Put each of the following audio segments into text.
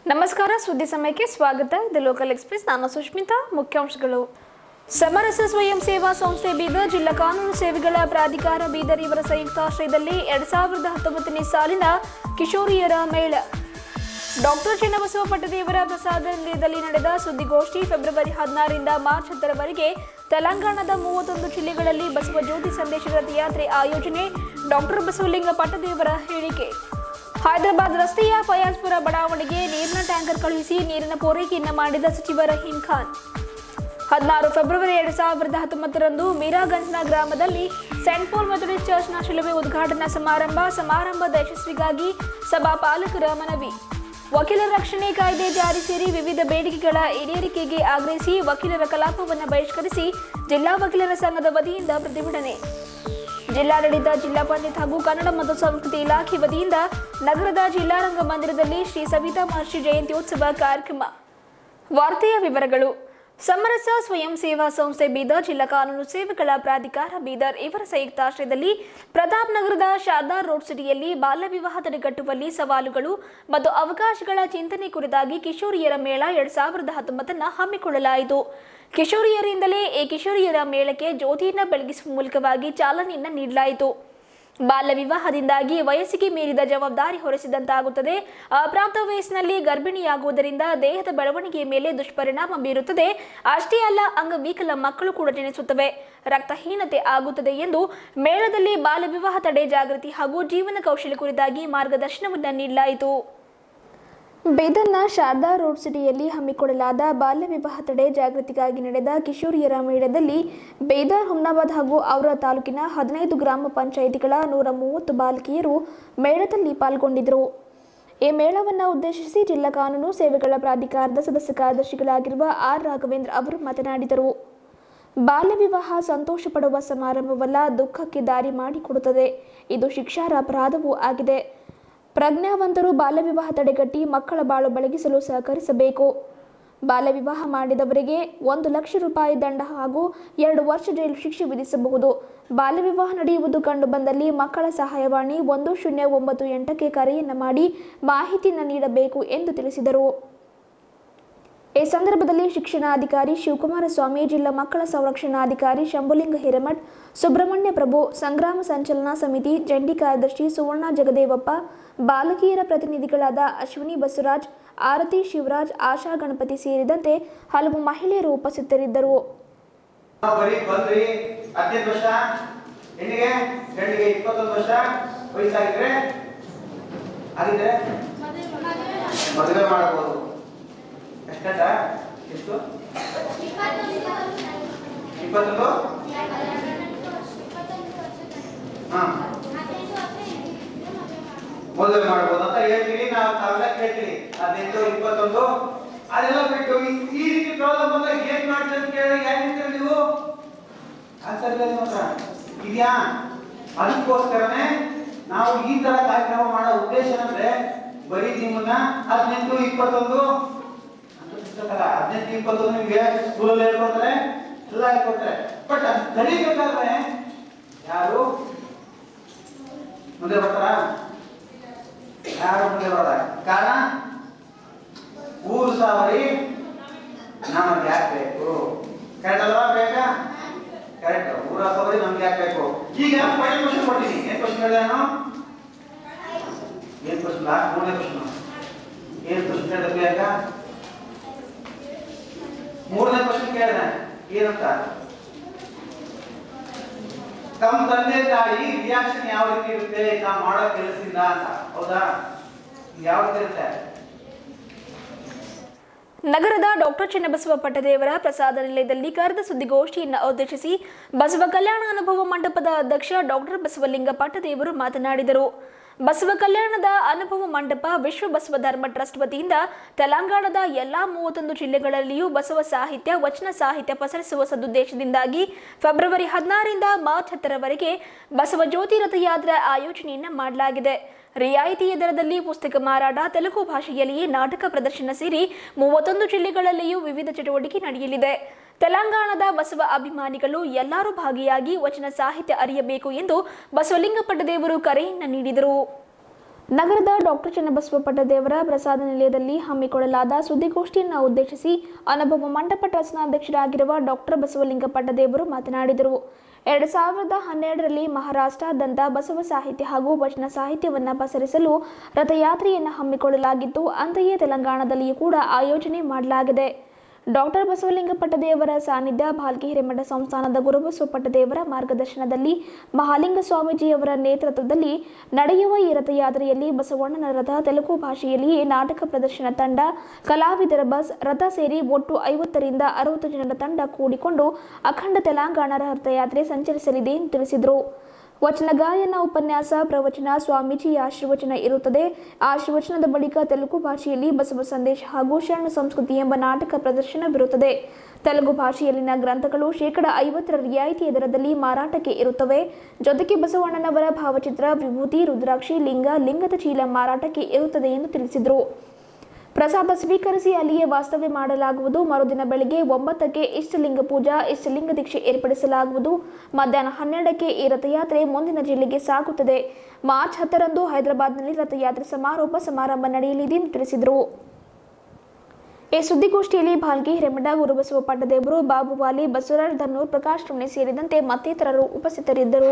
ನಮಸ್ಕಾರ ಸುದ್ದಿ ಸಮಯಕ್ಕೆ ಸ್ವಾಗತ ಇದು ಲೋಕಲ್ ಎಕ್ಸ್ಪ್ರೆಸ್ ನಾನು ಸುಷ್ಮಿತಾ ಮುಖ್ಯಾಂಶಗಳು ಸಮರಸ ಸ್ವಯಂ ಸೇವಾ ಸಂಸ್ಥೆ ಬೀದರ್ ಜಿಲ್ಲಾ ಕಾನೂನು ಸೇವೆಗಳ ಪ್ರಾಧಿಕಾರ ಬೀದರ್ ಇವರ ಸಂಯುಕ್ತಾಶ್ರಯದಲ್ಲಿ ಎರಡ್ ಸಾವಿರದ ಹತ್ತೊಂಬತ್ತನೇ ಸಾಲಿನ ಕಿಶೋರಿಯರ ಮೇಳ ಡಾಕ್ಟರ್ ಚೆನ್ನಬಸವ ಪಟ್ಟದೇವರ ಪ್ರಸಾದ ನಿಲಯದಲ್ಲಿ ನಡೆದ ಸುದ್ದಿಗೋಷ್ಠಿ ಫೆಬ್ರವರಿ ಹದಿನಾರರಿಂದ ಮಾರ್ಚ್ ಹತ್ತರವರೆಗೆ ತೆಲಂಗಾಣದ ಮೂವತ್ತೊಂದು ಜಿಲ್ಲೆಗಳಲ್ಲಿ ಬಸವ ಜ್ಯೋತಿ ಸಂದೇಶ ರಥಯಾತ್ರೆ ಆಯೋಜನೆ ಡಾಕ್ಟರ್ ಬಸವಲಿಂಗ ಪಟ್ಟದೇವರ ಹೇಳಿಕೆ ಹೈದರಾಬಾದ್ ರಸ್ತೆಯ ಫಯಾಜ್ಪುರ ಬಡಾವಣೆಗೆ ನೀರಿನ ಟ್ಯಾಂಕರ್ ಕಳುಹಿಸಿ ನೀರಿನ ಪೂರೈಕೆಯನ್ನು ಮಾಡಿದ ಸಚಿವ ರಹೀಂ ಖಾನ್ ಹದಿನಾರು ಫೆಬ್ರವರಿ ಎರಡ್ ಸಾವಿರದ ಹತ್ತೊಂಬತ್ತರಂದು ಮೀರಾಗಂಜ್ನ ಗ್ರಾಮದಲ್ಲಿ ಸೆಂಟ್ ಪೌಲ್ ಮೆಥಡಿಸ್ಟ್ ಚರ್ಚ್ನ ಶಿಲುಬೆ ಉದ್ಘಾಟನಾ ಸಮಾರಂಭ ಸಮಾರಂಭದ ಯಶಸ್ವಿಗಾಗಿ ಸಭಾ ಪಾಲಕರ ಮನವಿ ವಕೀಲರ ರಕ್ಷಣೆ ಕಾಯ್ದೆ ಜಾರಿ ಸೇರಿ ವಿವಿಧ ಬೇಡಿಕೆಗಳ ಈಡೇರಿಕೆಗೆ ಆಗ್ರಹಿಸಿ ವಕೀಲರ ಕಲಾಪವನ್ನು ಬಹಿಷ್ಕರಿಸಿ ಜಿಲ್ಲಾ ವಕೀಲರ ಸಂಘದ ವತಿಯಿಂದ ಪ್ರತಿಭಟನೆ ಜಿಲ್ಲಾಡಳಿತ ಜಿಲ್ಲಾ ಪಂಚಾಯತ್ ಹಾಗೂ ಕನ್ನಡ ಮತ್ತು ಸಂಸ್ಕೃತಿ ಇಲಾಖೆ ವತಿಯಿಂದ ನಗರದ ಜಿಲ್ಲಾ ರಂಗಮಂದಿರದಲ್ಲಿ ಶ್ರೀ ಸವಿತಾ ಮಹರ್ಷಿ ಜಯಂತ್ಯೋತ್ಸವ ಕಾರ್ಯಕ್ರಮ ವಾರ್ತೆಯ ವಿವರಗಳು ಸಮರಸ ಸ್ವಯಂ ಸೇವಾ ಸಂಸ್ಥೆ ಬೀದರ್ ಜಿಲ್ಲಾ ಕಾನೂನು ಸೇವೆಗಳ ಪ್ರಾಧಿಕಾರ ಬೀದರ್ ಇವರ ಸಂಯುಕ್ತಾಶ್ರಯದಲ್ಲಿ ಪ್ರತಾಪ್ ನಗರದ ಶಾರದಾರ್ ರೋಡ್ ಸಿಟಿಯಲ್ಲಿ ಬಾಲ್ಯ ವಿವಾಹ ತಡೆಗಟ್ಟುವಲ್ಲಿ ಸವಾಲುಗಳು ಮತ್ತು ಅವಕಾಶಗಳ ಚಿಂತನೆ ಕುರಿತಾಗಿ ಕಿಶೋರಿಯರ ಮೇಳ ಎರಡ್ ಸಾವಿರದ ಹತ್ತೊಂಬತ್ತನ್ನು ಹಮ್ಮಿಕೊಳ್ಳಲಾಯಿತು ಕಿಶೋರಿಯರಿಂದಲೇ ಈ ಕಿಶೋರಿಯರ ಮೇಳಕ್ಕೆ ಜ್ಯೋತಿಯನ್ನು ಬೆಳಗಿಸುವ ಮೂಲಕವಾಗಿ ಚಾಲನೆಯನ್ನು ನೀಡಲಾಯಿತು ಬಾಲ್ಯ ವಿವಾಹದಿಂದಾಗಿ ವಯಸ್ಸಿಗೆ ಮೀರಿದ ಜವಾಬ್ದಾರಿ ಹೊರಿಸಿದಂತಾಗುತ್ತದೆ ಅಪ್ರಾಪ್ತ ವಯಸ್ಸಿನಲ್ಲಿ ಗರ್ಭಿಣಿಯಾಗುವುದರಿಂದ ದೇಹದ ಬೆಳವಣಿಗೆಯ ಮೇಲೆ ದುಷ್ಪರಿಣಾಮ ಬೀರುತ್ತದೆ ಅಷ್ಟೇ ಅಲ್ಲ ಅಂಗವಿಕಲ ಮಕ್ಕಳು ಕೂಡ ಜನಿಸುತ್ತವೆ ರಕ್ತಹೀನತೆ ಆಗುತ್ತದೆ ಎಂದು ಮೇಳದಲ್ಲಿ ಬಾಲ್ಯ ವಿವಾಹ ತಡೆ ಜಾಗೃತಿ ಹಾಗೂ ಜೀವನ ಕೌಶಲ್ಯ ಕುರಿತಾಗಿ ಮಾರ್ಗದರ್ಶನವನ್ನು ನೀಡಲಾಯಿತು ಬೇದರ್ನ ಶಾರದಾ ರೋಡ್ ಸಿಟಿಯಲ್ಲಿ ಹಮ್ಮಿಕೊಳ್ಳಲಾದ ಬಾಲ್ಯ ವಿವಾಹ ತಡೆ ಜಾಗೃತಿಗಾಗಿ ನಡೆದ ಕಿಶೋರಿಯರ ಮೇಳದಲ್ಲಿ ಬೇದರ್ ಹುಮ್ನಾಬಾದ್ ಹಾಗೂ ಔರಾ ತಾಲೂಕಿನ ಹದಿನೈದು ಗ್ರಾಮ ಪಂಚಾಯಿತಿಗಳ ನೂರ ಮೂವತ್ತು ಬಾಲಕಿಯರು ಮೇಳದಲ್ಲಿ ಪಾಲ್ಗೊಂಡಿದ್ದರು ಈ ಮೇಳವನ್ನು ಉದ್ದೇಶಿಸಿ ಜಿಲ್ಲಾ ಕಾನೂನು ಸೇವೆಗಳ ಪ್ರಾಧಿಕಾರದ ಸದಸ್ಯ ಕಾರ್ಯದರ್ಶಿಗಳಾಗಿರುವ ಆರ್ ರಾಘವೇಂದ್ರ ಅವರು ಮಾತನಾಡಿದರು ಬಾಲ್ಯ ವಿವಾಹ ಸಂತೋಷ ಪಡುವ ಸಮಾರಂಭವಲ್ಲ ದುಃಖಕ್ಕೆ ದಾರಿ ಮಾಡಿಕೊಡುತ್ತದೆ ಇದು ಶಿಕ್ಷಾರ್ಹ ಅಪರಾಧವೂ ಆಗಿದೆ ಪ್ರಜ್ಞಾವಂತರು ಬಾಲ್ಯ ವಿವಾಹ ತಡೆಗಟ್ಟಿ ಮಕ್ಕಳ ಬಾಳು ಬೆಳಗಿಸಲು ಸಹಕರಿಸಬೇಕು ಬಾಲ್ಯ ವಿವಾಹ ಮಾಡಿದವರಿಗೆ ಒಂದು ಲಕ್ಷ ರೂಪಾಯಿ ದಂಡ ಹಾಗೂ ಎರಡು ವರ್ಷ ಜೈಲು ಶಿಕ್ಷೆ ವಿಧಿಸಬಹುದು ಬಾಲ್ಯ ವಿವಾಹ ನಡೆಯುವುದು ಕಂಡುಬಂದಲ್ಲಿ ಮಕ್ಕಳ ಸಹಾಯವಾಣಿ ಒಂದು ಶೂನ್ಯ ಒಂಬತ್ತು ಎಂಟಕ್ಕೆ ಕರೆಯನ್ನು ಮಾಡಿ ಮಾಹಿತಿಯನ್ನು ನೀಡಬೇಕು ಎಂದು ತಿಳಿಸಿದರು ಈ ಸಂದರ್ಭದಲ್ಲಿ ಶಿಕ್ಷಣಾಧಿಕಾರಿ ಶಿವಕುಮಾರ ಸ್ವಾಮಿ ಜಿಲ್ಲಾ ಮಕ್ಕಳ ಸಂರಕ್ಷಣಾಧಿಕಾರಿ ಶಂಭುಲಿಂಗ ಹಿರೇಮಠ್ ಸುಬ್ರಹ್ಮಣ್ಯ ಪ್ರಭು ಸಂಗ್ರಾಮ ಸಂಚಲನಾ ಸಮಿತಿ ಜಂಟಿ ಕಾರ್ಯದರ್ಶಿ ಸುವರ್ಣ ಜಗದೇವಪ್ಪ ಬಾಲಕಿಯರ ಪ್ರತಿನಿಧಿಗಳಾದ ಅಶ್ವಿನಿ ಬಸವರಾಜ್ ಆರತಿ ಶಿವರಾಜ್ ಆಶಾ ಗಣಪತಿ ಸೇರಿದಂತೆ ಹಲವು ಮಹಿಳೆಯರು ಉಪಸ್ಥಿತರಿದ್ದರು ಬರೀ ಬಂದ್ರಿ ಹದಿನೈದು ವರ್ಷ ಹೆಣ್ಣಿಗೆ ಗಂಡಿಗೆ ಇಪ್ಪತ್ತೊಂದು ವರ್ಷ ವಯಸ್ಸಾಗಿದ್ರೆ ಆಗಿದ್ರೆ ಮದುವೆ ಮಾಡಬಹುದು ಎಷ್ಟಂತ ಎಷ್ಟು ಇಪ್ಪತ್ತೊಂದು ಹಾ ಮದುವೆ ಮಾಡ್ಬೋದು ಅಂತ ಹೇಳ್ತೀವಿ ನಾವು ತಾವೆಲ್ಲ ಕೇಳ್ತೀವಿ ಹದಿನೆಂಟು ಇಪ್ಪತ್ತೊಂದು ಅದೆಲ್ಲ ಬಿಟ್ಟು ಈ- ಈ ರೀತಿ ಪ್ರಾಬ್ಲಮ್ ಬಂದಾಗ ಏನ್ ಮಾಡ್ತೀರಿ ಅಂತ ಕೇಳಿ ಯಾಕೆ ನಿಂತಿರಿ ನೀವು ಆನ್ಸರ್ ಇಲ್ಲ ನಿಮ್ಮ ಹತ್ರ ಇದೆಯಾ ಅದಕ್ಕೋಸ್ಕರನೇ ನಾವು ಈ ತರ ಕಾರ್ಯಕ್ರಮ ಮಾಡೋ ಉದ್ದೇಶ ಅಂದ್ರೆ ಬರೀ ನಿಮ್ಮನ್ನ ಹದಿನೆಂಟು ಇಪ್ಪತ್ತೊಂದು ಅಂತ ಪುಸ್ತಕ ಹದಿನೆಂಟು ಇಪ್ಪತ್ತೊಂದು ನಿಮ್ಗೆ ಸ್ಕೂಲಲ್ಲಿ ಹೇಳ್ಕೊಡ್ತಾರೆ ಎಲ್ಲ ಹೇಳ್ಕೊಡ್ತಾರೆ ಬಟ್ ಅದು ಕಲಿಬೇಕಾದ್ರೆ ಯಾರು ಮುಂದೆ ಬರ್ತಾರಾ ಯಾರು ಮುಂದೆ ಬರಲ್ಲ ಕಾರಣ ಊರು ಸಾವರಿ ನಮಗೆ ಯಾಕೆ ಬೇಕು ಕರೆಕ್ಟ್ ಅಲ್ವಾ ಬೇಕಾ ಕರೆಕ್ಟ್ ಊರ ಸಾವರಿ ನಮ್ಗೆ ಯಾಕೆ ಬೇಕು ಈಗ ಫೈನಲ್ ಕ್ವಶನ್ ಕೊಡ್ತೀನಿ ಏನ್ ಕ್ವಶನ್ ಹೇಳಿದೆ ನಾನು ಏನ್ ಕ್ವಶನ್ ಲಾಸ್ಟ್ ಮೂರನೇ ಕ್ವಶನ್ ಏನ್ ಕ್ವಶನ್ ಹೇಳಿದೆ ಪ್ರಿಯಾಂಕ ಮೂರನೇ ಕ್ವಶನ್ ಕೇಳಿದೆ ಏನಂತ ತಮ್ಮ ತಂದೆ ತಾಯಿ ರಿಯಾಕ್ಷನ್ ಯಾವ ರೀತಿ ಇರುತ್ತೆ ನಾವು ಮಾಡೋ ಕೆಲಸದಿಂದ ಅಂತ ಹೌದಾ ಯಾವ ರೀತಿ ಇರುತ್ತೆ ನಗರದ ಡಾಕ್ಟರ್ ಚೆನ್ನಬಸವ ಪಟ್ಟದೇವರ ಪ್ರಸಾದ ನಿಲಯದಲ್ಲಿ ಕರೆದ ಸುದ್ದಿಗೋಷ್ಠಿಯನ್ನು ಉದ್ದೇಶಿಸಿ ಬಸವ ಕಲ್ಯಾಣ ಅನುಭವ ಮಂಟಪದ ಅಧ್ಯಕ್ಷ ಡಾಕ್ಟರ್ ಬಸವಲಿಂಗ ಪಟ್ಟದೇವರು ಮಾತನಾಡಿದರು ಬಸವ ಕಲ್ಯಾಣದ ಅನುಭವ ಮಂಟಪ ವಿಶ್ವ ಬಸವ ಧರ್ಮ ಟ್ರಸ್ಟ್ ವತಿಯಿಂದ ತೆಲಂಗಾಣದ ಎಲ್ಲಾ ಮೂವತ್ತೊಂದು ಜಿಲ್ಲೆಗಳಲ್ಲಿಯೂ ಬಸವ ಸಾಹಿತ್ಯ ವಚನ ಸಾಹಿತ್ಯ ಪಸರಿಸುವ ಸದುದ್ದೇಶದಿಂದಾಗಿ ಫೆಬ್ರವರಿ ಹದಿನಾರರಿಂದ ಮಾರ್ಚ್ ಹತ್ತರವರೆಗೆ ಬಸವ ಜ್ಯೋತಿ ರಥಯಾತ್ರೆ ಆಯೋಜನೆಯನ್ನು ಮಾಡಲಾಗಿದೆ ರಿಯಾಯಿತಿಯ ದರದಲ್ಲಿ ಪುಸ್ತಕ ಮಾರಾಟ ತೆಲುಗು ಭಾಷೆಯಲ್ಲಿಯೇ ನಾಟಕ ಪ್ರದರ್ಶನ ಸೇರಿ ಮೂವತ್ತೊಂದು ಜಿಲ್ಲೆಗಳಲ್ಲಿಯೂ ವಿವಿಧ ಚಟುವಟಿಕೆ ನಡೆಯಲಿದೆ ತೆಲಂಗಾಣದ ಬಸವ ಅಭಿಮಾನಿಗಳು ಎಲ್ಲರೂ ಭಾಗಿಯಾಗಿ ವಚನ ಸಾಹಿತ್ಯ ಅರಿಯಬೇಕು ಎಂದು ಬಸವಲಿಂಗ ಪಟ್ಟದೇವರು ಕರೆಯನ್ನು ನೀಡಿದರು ನಗರದ ಡಾಕ್ಟರ್ ಚನ್ನಬಸವ ಪಟ್ಟದೇವರ ಪ್ರಸಾದ ನಿಲಯದಲ್ಲಿ ಹಮ್ಮಿಕೊಳ್ಳಲಾದ ಸುದ್ದಿಗೋಷ್ಠಿಯನ್ನು ಉದ್ದೇಶಿಸಿ ಅನುಭವ ಮಂಟಪ ಟ್ರಸ್ಟ್ನ ಅಧ್ಯಕ್ಷರಾಗಿರುವ ಡಾಕ್ಟರ್ ಬಸವಲಿಂಗ ಪಟ್ಟದೇವರು ಮಾತನಾಡಿದರು ಎರಡು ಸಾವಿರದ ಹನ್ನೆರಡರಲ್ಲಿ ಮಹಾರಾಷ್ಟ್ರಾದ್ಯಂತ ಬಸವ ಸಾಹಿತ್ಯ ಹಾಗೂ ವಚನ ಸಾಹಿತ್ಯವನ್ನು ಪಸರಿಸಲು ರಥಯಾತ್ರೆಯನ್ನು ಹಮ್ಮಿಕೊಳ್ಳಲಾಗಿತ್ತು ಅಂತೆಯೇ ತೆಲಂಗಾಣದಲ್ಲಿಯೂ ಕೂಡ ಆಯೋಜನೆ ಮಾಡಲಾಗಿದೆ ಡಾಕ್ಟರ್ ಬಸವಲಿಂಗ ಪಟ್ಟದೇವರ ಸಾನ್ನಿಧ್ಯ ಭಾಲ್ಕಿ ಹಿರೇಮಠ ಸಂಸ್ಥಾನದ ಗುರುಬಸವ ಪಟ್ಟದೇವರ ಮಾರ್ಗದರ್ಶನದಲ್ಲಿ ಮಹಾಲಿಂಗ ಸ್ವಾಮೀಜಿಯವರ ನೇತೃತ್ವದಲ್ಲಿ ನಡೆಯುವ ಈ ರಥಯಾತ್ರೆಯಲ್ಲಿ ಬಸವಣ್ಣನ ರಥ ತೆಲುಗು ಭಾಷೆಯಲ್ಲಿಯೇ ನಾಟಕ ಪ್ರದರ್ಶನ ತಂಡ ಕಲಾವಿದರ ಬಸ್ ರಥ ಸೇರಿ ಒಟ್ಟು ಐವತ್ತರಿಂದ ಅರವತ್ತು ಜನರ ತಂಡ ಕೂಡಿಕೊಂಡು ಅಖಂಡ ತೆಲಂಗಾಣ ರಥಯಾತ್ರೆ ಸಂಚರಿಸಲಿದೆ ಎಂದು ತಿಳಿಸಿದರು ವಚನ ಗಾಯನ ಉಪನ್ಯಾಸ ಪ್ರವಚನ ಸ್ವಾಮೀಜಿಯ ಆಶೀರ್ವಚನ ಇರುತ್ತದೆ ಆಶೀರ್ವಚನದ ಬಳಿಕ ತೆಲುಗು ಭಾಷೆಯಲ್ಲಿ ಬಸವ ಸಂದೇಶ ಹಾಗೂ ಶರಣ ಸಂಸ್ಕೃತಿ ಎಂಬ ನಾಟಕ ಪ್ರದರ್ಶನವಿರುತ್ತದೆ ತೆಲುಗು ಭಾಷೆಯಲ್ಲಿನ ಗ್ರಂಥಗಳು ಶೇಕಡ ಐವತ್ತರ ರಿಯಾಯಿತಿ ದರದಲ್ಲಿ ಮಾರಾಟಕ್ಕೆ ಇರುತ್ತವೆ ಜೊತೆಗೆ ಬಸವಣ್ಣನವರ ಭಾವಚಿತ್ರ ವಿಭೂತಿ ರುದ್ರಾಕ್ಷಿ ಲಿಂಗ ಲಿಂಗದ ಚೀಲ ಮಾರಾಟಕ್ಕೆ ಇರುತ್ತದೆ ಎಂದು ತಿಳಿಸಿದರು ಪ್ರಸಾದ ಸ್ವೀಕರಿಸಿ ಅಲ್ಲಿಯೇ ವಾಸ್ತವ್ಯ ಮಾಡಲಾಗುವುದು ಮರುದಿನ ಬೆಳಿಗ್ಗೆ ಒಂಬತ್ತಕ್ಕೆ ಇಷ್ಟಲಿಂಗ ಪೂಜಾ ಇಷ್ಟಲಿಂಗ ದೀಕ್ಷೆ ಏರ್ಪಡಿಸಲಾಗುವುದು ಮಧ್ಯಾಹ್ನ ಹನ್ನೆರಡಕ್ಕೆ ಈ ರಥಯಾತ್ರೆ ಮುಂದಿನ ಜಿಲ್ಲೆಗೆ ಸಾಗುತ್ತದೆ ಮಾರ್ಚ್ ಹತ್ತರಂದು ಹೈದರಾಬಾದ್ನಲ್ಲಿ ರಥಯಾತ್ರೆ ಸಮಾರೋಪ ಸಮಾರಂಭ ನಡೆಯಲಿದೆ ಎಂದು ತಿಳಿಸಿದರು ಈ ಸುದ್ದಿಗೋಷ್ಠಿಯಲ್ಲಿ ಭಾಲ್ಗಿ ಹಿರೇಮಠ ಗುರುಬಸವ ಪಟ್ಟದೇವರು ಬಾಬುವಾಲಿ ಬಸವರಾಜ್ ಧನ್ನೂರ್ ಪ್ರಕಾಶ್ ರುಣೆ ಸೇರಿದಂತೆ ಮತ್ತಿತರರು ಉಪಸ್ಥಿತರಿದ್ದರು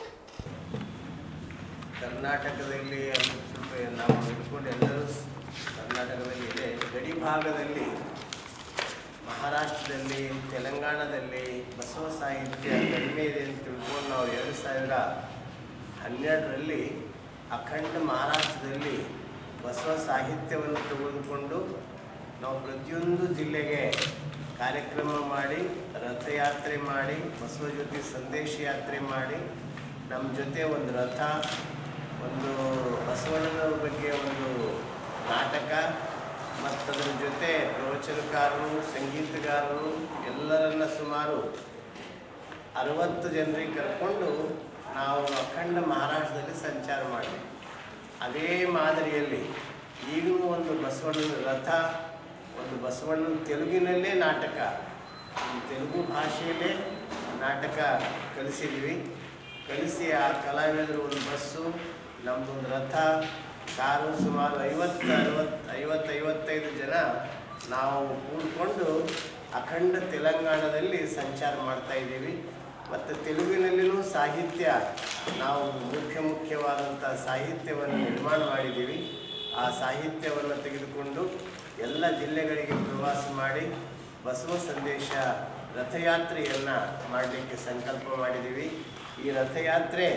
ಕರ್ನಾಟಕದಲ್ಲಿ ಸ್ವಲ್ಪ ನಾವು ಹಿಡ್ಕೊಂಡು ಎಲ್ಲರೂ ಸ್- ಕರ್ನಾಟಕದಲ್ಲಿ ಇದೆ ಗಡಿ ಭಾಗದಲ್ಲಿ ಮಹಾರಾಷ್ಟ್ರದಲ್ಲಿ ತೆಲಂಗಾಣದಲ್ಲಿ ಬಸವ ಸಾಹಿತ್ಯ ಕಡಿಮೆ ಇದೆ ಅಂತ ತಿಳ್ಕೊಂಡು ನಾವು ಎರಡು ಸಾವಿರ ಹನ್ನೆರಡರಲ್ಲಿ ಅಖಂಡ ಮಹಾರಾಷ್ಟ್ರದಲ್ಲಿ ಬಸವ ಸಾಹಿತ್ಯವನ್ನು ತೆಗೆದುಕೊಂಡು ನಾವು ಪ್ರತಿಯೊಂದು ಜಿಲ್ಲೆಗೆ ಕಾರ್ಯಕ್ರಮ ಮಾಡಿ ರಥಯಾತ್ರೆ ಮಾಡಿ ಬಸವ ಜೊತೆ ಸಂದೇಶ ಯಾತ್ರೆ ಮಾಡಿ ನಮ್ಮ ಜೊತೆ ಒಂದು ರಥ ಒಂದು ಬಸವಣ್ಣನವ್ರ ಬಗ್ಗೆ ಒಂದು ನಾಟಕ ಮತ್ತು ಅದರ ಜೊತೆ ಪ್ರವಚನಕಾರರು ಸಂಗೀತಗಾರರು ಎಲ್ಲರನ್ನ ಸುಮಾರು ಅರವತ್ತು ಜನರಿಗೆ ಕರ್ಕೊಂಡು ನಾವು ಅಖಂಡ ಮಹಾರಾಷ್ಟ್ರದಲ್ಲಿ ಸಂಚಾರ ಮಾಡಿದ್ವಿ ಅದೇ ಮಾದರಿಯಲ್ಲಿ ಈಗಲೂ ಒಂದು ಬಸವಣ್ಣನ ರಥ ಒಂದು ಬಸವಣ್ಣನ ತೆಲುಗಿನಲ್ಲೇ ನಾಟಕ ಒಂದು ತೆಲುಗು ಭಾಷೆಯಲ್ಲೇ ನಾಟಕ ಕಲಿಸಿದ್ವಿ ಕಲಿಸಿ ಆ ಕಲಾವಿದರು ಒಂದು ಬಸ್ಸು ನಮ್ಮದೊಂದು ರಥ ಕಾರು ಸುಮಾರು ಐವತ್ತು ಅರವತ್ತು ಐವತ್ತು ಐವತ್ತೈದು ಜನ ನಾವು ಕೂಡಿಕೊಂಡು ಅಖಂಡ ತೆಲಂಗಾಣದಲ್ಲಿ ಸಂಚಾರ ಮಾಡ್ತಾ ಇದ್ದೀವಿ ಮತ್ತು ತೆಲುಗಿನಲ್ಲಿನೂ ಸಾಹಿತ್ಯ ನಾವು ಮುಖ್ಯ ಮುಖ್ಯವಾದಂಥ ಸಾಹಿತ್ಯವನ್ನು ನಿರ್ಮಾಣ ಮಾಡಿದ್ದೀವಿ ಆ ಸಾಹಿತ್ಯವನ್ನು ತೆಗೆದುಕೊಂಡು ಎಲ್ಲ ಜಿಲ್ಲೆಗಳಿಗೆ ಪ್ರವಾಸ ಮಾಡಿ ಬಸವ ಸಂದೇಶ ರಥಯಾತ್ರೆಯನ್ನು ಮಾಡಲಿಕ್ಕೆ ಸಂಕಲ್ಪ ಮಾಡಿದ್ದೀವಿ ಈ ರಥಯಾತ್ರೆ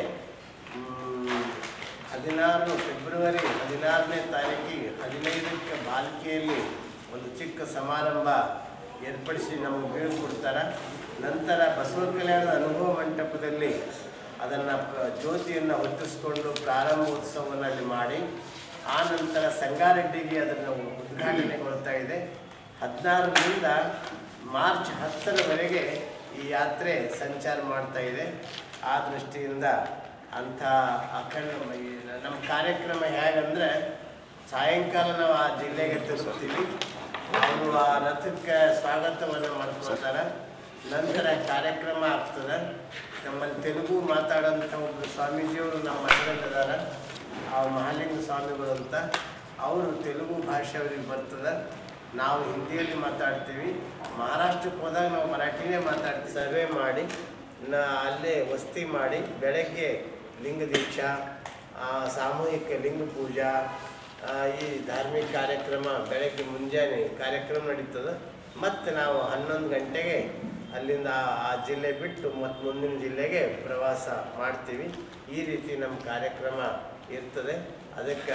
ಮ್, ಹದಿನಾರು ಫೆಬ್ರವರಿ ಹದಿನಾರನೇ ತಾರೀಕಿಗೆ ಹದಿನೈದಕ್ಕೆ ಬಾಲ್ಕಿಯಲ್ಲಿ ಒಂದು ಚಿಕ್ಕ ಸಮಾರಂಭ ಏರ್ಪಡಿಸಿ ನಮಗೆ ಬೀಳ್ಕೊಡ್ತಾರೆ ನಂತರ ಬಸವ ಕಲ್ಯಾಣದ ಅನುಭವ ಮಂಟಪದಲ್ಲಿ ಅದನ್ನು ಜ್ಯೋತಿಯನ್ನು ಹೊತ್ತಿಸ್ಕೊಂಡು ಪ್ರಾರಂಭೋತ್ಸವವನ್ನು ಅಲ್ಲಿ ಮಾಡಿ ಆ ನಂತರ ಸಂಗಾರೆಡ್ಡಿಗೆ ಅದನ್ನು ಉದ್ಘಾಟನೆಗೊಳ್ತಾ ಇದೆ ಹದಿನಾರರಿಂದ ಮಾರ್ಚ್ ಹತ್ತರವರೆಗೆ ಈ ಯಾತ್ರೆ ಸಂಚಾರ ಮಾಡ್ತಾ ಇದೆ ಆ ದೃಷ್ಟಿಯಿಂದ ಅಂಥ ಅಖಂಡ ಈ ನಮ್ಮ ಕಾರ್ಯಕ್ರಮ ಹೇಗಂದ್ರೆ ಸಾಯಂಕಾಲ ನಾವು ಆ ಜಿಲ್ಲೆಗೆ ತಲುಪ್ತೀವಿ ಅವರು ಆ ರಥಕ್ಕೆ ಸ್ವಾಗತವನ್ನು ಮಾಡ್ಕೊಳ್ತಾರೆ ನಂತರ ಕಾರ್ಯಕ್ರಮ ಆಗ್ತದೆ ನಮ್ಮಲ್ಲಿ ತೆಲುಗು ಮಾತಾಡೋಂಥ ಒಬ್ಬರು ಸ್ವಾಮೀಜಿಯವರು ನಮ್ಮ ಮನೆಯಲ್ಲಿದ್ದಾರೆ ಆ ಮಹಾಲಿಂಗ ಸ್ವಾಮಿಗಳು ಅಂತ ಅವರು ತೆಲುಗು ಭಾಷೆ ಅವ್ರಿಗೆ ಬರ್ತದೆ ನಾವು ಹಿಂದಿಯಲ್ಲಿ ಮಾತಾಡ್ತೀವಿ ಮಹಾರಾಷ್ಟ್ರಕ್ಕೆ ಹೋದಾಗ ನಾವು ಮರಾಠಿನೇ ಮಾತಾಡ್ತೀವಿ ಸರ್ವೆ ಮಾಡಿ ನಾ ಅಲ್ಲೇ ವಸ್ತಿ ಮಾಡಿ ಬೆಳಗ್ಗೆ ಲಿಂಗ ದೀಕ್ಷಾ ಆ, ಸಾಮೂಹಿಕ ಲಿಂಗ ಪೂಜಾ ಆ, ಈ ಧಾರ್ಮಿಕ ಕಾರ್ಯಕ್ರಮ ಬೆಳಗ್ಗೆ ಮುಂಜಾನೆ ಕಾರ್ಯಕ್ರಮ ನಡೀತದೆ ಮತ್ತು ನಾವು ಹನ್ನೊಂದು ಗಂಟೆಗೆ ಅಲ್ಲಿಂದ ಆ- ಆ ಜಿಲ್ಲೆ ಬಿಟ್ಟು ಮತ್ತು ಮುಂದಿನ ಜಿಲ್ಲೆಗೆ ಪ್ರವಾಸ ಮಾಡ್ತೀವಿ ಈ ರೀತಿ ನಮ್ಮ ಕಾರ್ಯಕ್ರಮ ಇರ್ತದೆ ಅದಕ್ಕೆ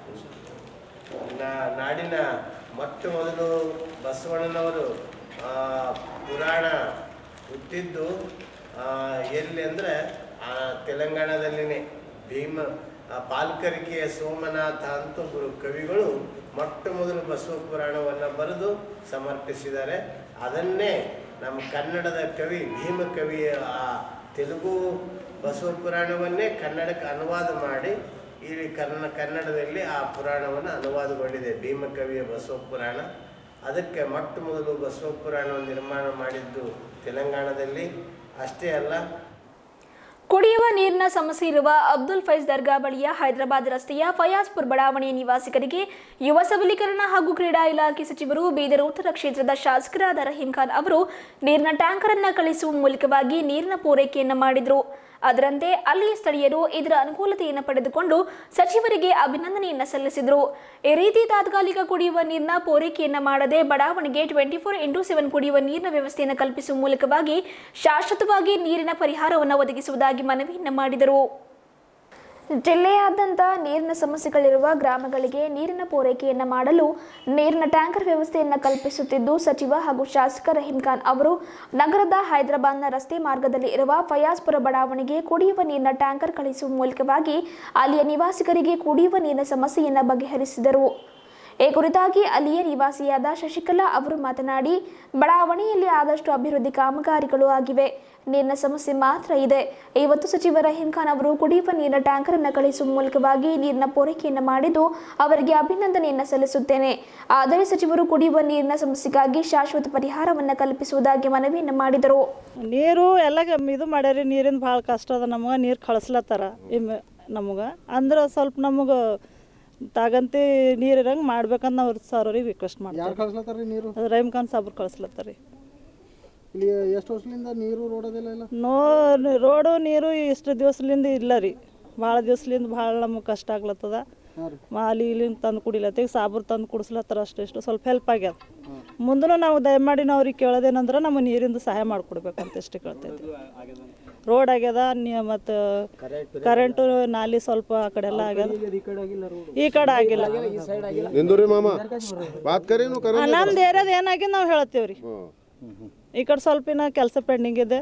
ನಾ- ನಾಡಿನ ಮೊಟ್ಟ ಮೊದಲು ಬಸವಣ್ಣನವರು ಆ, ಪುರಾಣ ಹುಟ್ಟಿದ್ದು ಆ, ಎಲ್ಲಿ ಅಂದರೆ ತೆಲಂಗಾಣದಲ್ಲಿನೇ ಭೀಮ ಆ, ಪಾಲ್ಕರಿಕೆಯ ಸೋಮನಾಥ ಅಂತ ಒಬ್ಬರು ಕವಿಗಳು ಮೊಟ್ಟ ಮೊದಲು ಬಸವ ಪುರಾಣವನ್ನು ಬರೆದು ಸಮರ್ಪಿಸಿದ್ದಾರೆ ಅದನ್ನೇ ನಮ್ಮ ಕನ್ನಡದ ಕವಿ ಭೀಮ ಕವಿ ಆ ತೆಲುಗು ಬಸವ ಪುರಾಣವನ್ನೇ ಕನ್ನಡಕ್ಕೆ ಅನುವಾದ ಮಾಡಿ ಇಲ್ಲಿ ಕನ್ನ ಕನ್ನಡದಲ್ಲಿ ಆ ಪುರಾಣವನ್ನು ಅನುವಾದಗೊಂಡಿದೆ ಭೀಮಕವಿಯ ಬಸವ ಪುರಾಣ ಅದಕ್ಕೆ ಮೊಟ್ಟ ಮೊದಲು ಬಸವ ಪುರಾಣವನ್ನು ನಿರ್ಮಾಣ ಮಾಡಿದ್ದು ತೆಲಂಗಾಣದಲ್ಲಿ ಅಷ್ಟೇ ಅಲ್ಲ ಕುಡಿಯುವ ನೀರಿನ ಸಮಸ್ಯೆ ಇರುವ ಅಬ್ದುಲ್ ಫೈಜ್ ದರ್ಗಾ ಬಳಿಯ ಹೈದರಾಬಾದ್ ರಸ್ತೆಯ ಫಯಾಜ್ಪುರ್ ಬಡಾವಣೆಯ ನಿವಾಸಿಗರಿಗೆ ಯುವ ಸಬಲೀಕರಣ ಹಾಗೂ ಕ್ರೀಡಾ ಇಲಾಖೆ ಸಚಿವರು ಬೀದರ್ ಉತ್ತರ ಕ್ಷೇತ್ರದ ಶಾಸಕರಾದ ರಹೀಂ ಖಾನ್ ಅವರು ನೀರಿನ ಟ್ಯಾಂಕರ್ ಅನ್ನ ಕಳಿಸುವ ಮೂಲಕವಾಗಿ ನೀರಿನ ಪೂರೈಕೆಯನ್ನು ಮಾಡಿದರು ಅದರಂತೆ ಅಲ್ಲಿಯ ಸ್ಥಳೀಯರು ಇದರ ಅನುಕೂಲತೆಯನ್ನು ಪಡೆದುಕೊಂಡು ಸಚಿವರಿಗೆ ಅಭಿನಂದನೆಯನ್ನು ಸಲ್ಲಿಸಿದರು ಈ ರೀತಿ ತಾತ್ಕಾಲಿಕ ಕುಡಿಯುವ ನೀರಿನ ಪೂರೈಕೆಯನ್ನು ಮಾಡದೆ ಬಡಾವಣೆಗೆ ಟ್ವೆಂಟಿ ಫೋರ್ ಇಂಟು ಸೆವೆನ್ ಕುಡಿಯುವ ನೀರಿನ ವ್ಯವಸ್ಥೆಯನ್ನು ಕಲ್ಪಿಸುವ ಮೂಲಕವಾಗಿ ಶಾಶ್ವತವಾಗಿ ನೀರಿನ ಪರಿಹಾರವನ್ನು ಒದಗಿಸುವುದಾಗಿ ಮನವಿಯನ್ನು ಮಾಡಿದರು ಜಿಲ್ಲೆಯಾದ್ಯಂತ ನೀರಿನ ಸಮಸ್ಯೆಗಳಿರುವ ಗ್ರಾಮಗಳಿಗೆ ನೀರಿನ ಪೂರೈಕೆಯನ್ನು ಮಾಡಲು ನೀರಿನ ಟ್ಯಾಂಕರ್ ವ್ಯವಸ್ಥೆಯನ್ನು ಕಲ್ಪಿಸುತ್ತಿದ್ದು ಸಚಿವ ಹಾಗೂ ಶಾಸಕ ರಹೀಂ ಖಾನ್ ಅವರು ನಗರದ ಹೈದರಾಬಾದ್ನ ರಸ್ತೆ ಮಾರ್ಗದಲ್ಲಿ ಇರುವ ಫಯಾಜ್ಪುರ ಬಡಾವಣೆಗೆ ಕುಡಿಯುವ ನೀರಿನ ಟ್ಯಾಂಕರ್ ಕಳಿಸುವ ಮೂಲಕವಾಗಿ ಅಲ್ಲಿಯ ನಿವಾಸಿಗರಿಗೆ ಕುಡಿಯುವ ನೀರಿನ ಸಮಸ್ಯೆಯನ್ನು ಬಗೆಹರಿಸಿದರು ಈ ಕುರಿತಾಗಿ ಅಲ್ಲಿಯ ನಿವಾಸಿಯಾದ ಶಶಿಕಲಾ ಅವರು ಮಾತನಾಡಿ ಬಡಾವಣೆಯಲ್ಲಿ ಆದಷ್ಟು ಅಭಿವೃದ್ಧಿ ಕಾಮಗಾರಿಗಳು ಆಗಿವೆ ನೀರಿನ ಸಮಸ್ಯೆ ಮಾತ್ರ ಇದೆ ಇವತ್ತು ಸಚಿವ ರಹೀಂ ಖಾನ್ ಅವರು ಕುಡಿಯುವ ನೀರಿನ ಟ್ಯಾಂಕರ್ ಅನ್ನು ಕಳಿಸುವ ಮೂಲಕವಾಗಿ ನೀರಿನ ಪೂರೈಕೆಯನ್ನು ಮಾಡಿದ್ದು ಅವರಿಗೆ ಅಭಿನಂದನೆಯನ್ನು ಸಲ್ಲಿಸುತ್ತೇನೆ ಆದರೆ ಸಚಿವರು ಕುಡಿಯುವ ನೀರಿನ ಸಮಸ್ಯೆಗಾಗಿ ಶಾಶ್ವತ ಪರಿಹಾರವನ್ನು ಕಲ್ಪಿಸುವುದಾಗಿ ಮನವಿಯನ್ನು ಮಾಡಿದರು ನೀರು ಎಲ್ಲ ಗ- ಇದು ಮಾಡ್ಯಾರಿ ನೀರಿಂದ ಭಾಳ ಕಷ್ಟ ಅದ ನಮಗೆ ನೀರು ಕಳಿಸ್ಲತ್ತಾರ ಇಮ್ ನಮಗೆ ಅಂದ್ರೆ ಸ್ವಲ್ಪ ನಮಗೆ ತಾಗಂತಿ ನೀರು ಇರಂಗೆ ಮಾಡ್ಬೇಕಂತ ನಾವು ಸರ್ ಅವ್ರಿಗೆ ರಿಕ್ವೆಸ್ಟ್ ಯಾರು ಮಾಡ್ತೀವಿ ಕಳಿಸ್ಲತ್ತಾರ ನೀರು ಅದು ರಹೀಮ್ ಖಾನ್ ಸಾಬ್ರು ಕಳಿಸ್ಲತ್ತಾರ ರೀ ಇಲ್ಲಿ ಎಷ್ಟು ವರ್ಷದಿಂದ ನೀರು ರೋಡ್ ಅದೆಲ್ಲ ಇಲ್ಲ ನೋ ರೋಡು ನೀರು ಇಷ್ಟು ದಿವಸಲಿಂದ ಇಲ್ಲ ರೀ ಭಾಳ ದಿವಸಲಿಂದ ಭಾಳ ನಮಗೆ ಕಷ್ಟ ಆಗ್ಲತ್ತದ ಹಾಂ ರೀ ಮಾ ಅಲ್ಲಿ ಇಲ್ಲಿಂದ ತಂದು ಕುಡಿಲತ್ತೀಗ ಸಾಬ್ರು ತಂದು ಕುಡಿಸ್ಲತ್ತಾರ ಅಷ್ಟಿಷ್ಟು ಸ್ವಲ್ಪ ಹೆಲ್ಪ್ ಆಗ್ಯದ ಮುಂದೂ ನಾವು ದಯಮಾಡಿ ನಾವು ಅವ್ರಿಗೆ ಕೇಳೋದೇನಂದ್ರೆ ನಮ್ಮ ನೀರಿಂದ ಸಹಾಯ ಮಾಡಿಕೊಡ್ಬೇಕಂತ ಎಷ್ಟು ಕೇಳ್ತೈತಿ ರೋಡ್ ಆಗ್ಯದ ಮತ್ತು ಕರೆಂಟು ನಾಲಿ ಸ್ವಲ್ಪ ಆ ಕಡೆ ಎಲ್ಲ ಆಗ್ಯದ ಈ ಕಡೆ ಆಗಿಲ್ಲ ನಿಂದುರಿ ಮಾಮ ಬಾತ್ ಕರಿ ನೀವು ಕರೆ ಆ, ನಮ್ದು ಏರಿಯಾದ ಏನಾಗಿದೆ ನಾವು ಹೇಳ್ತೀವಿ ರೀ ಈ ಕಡೆ ಸ್ವಲ್ಪ ಇನ್ನ ಕೆಲಸ ಪೆಂಡಿಂಗ್ ಇದೆ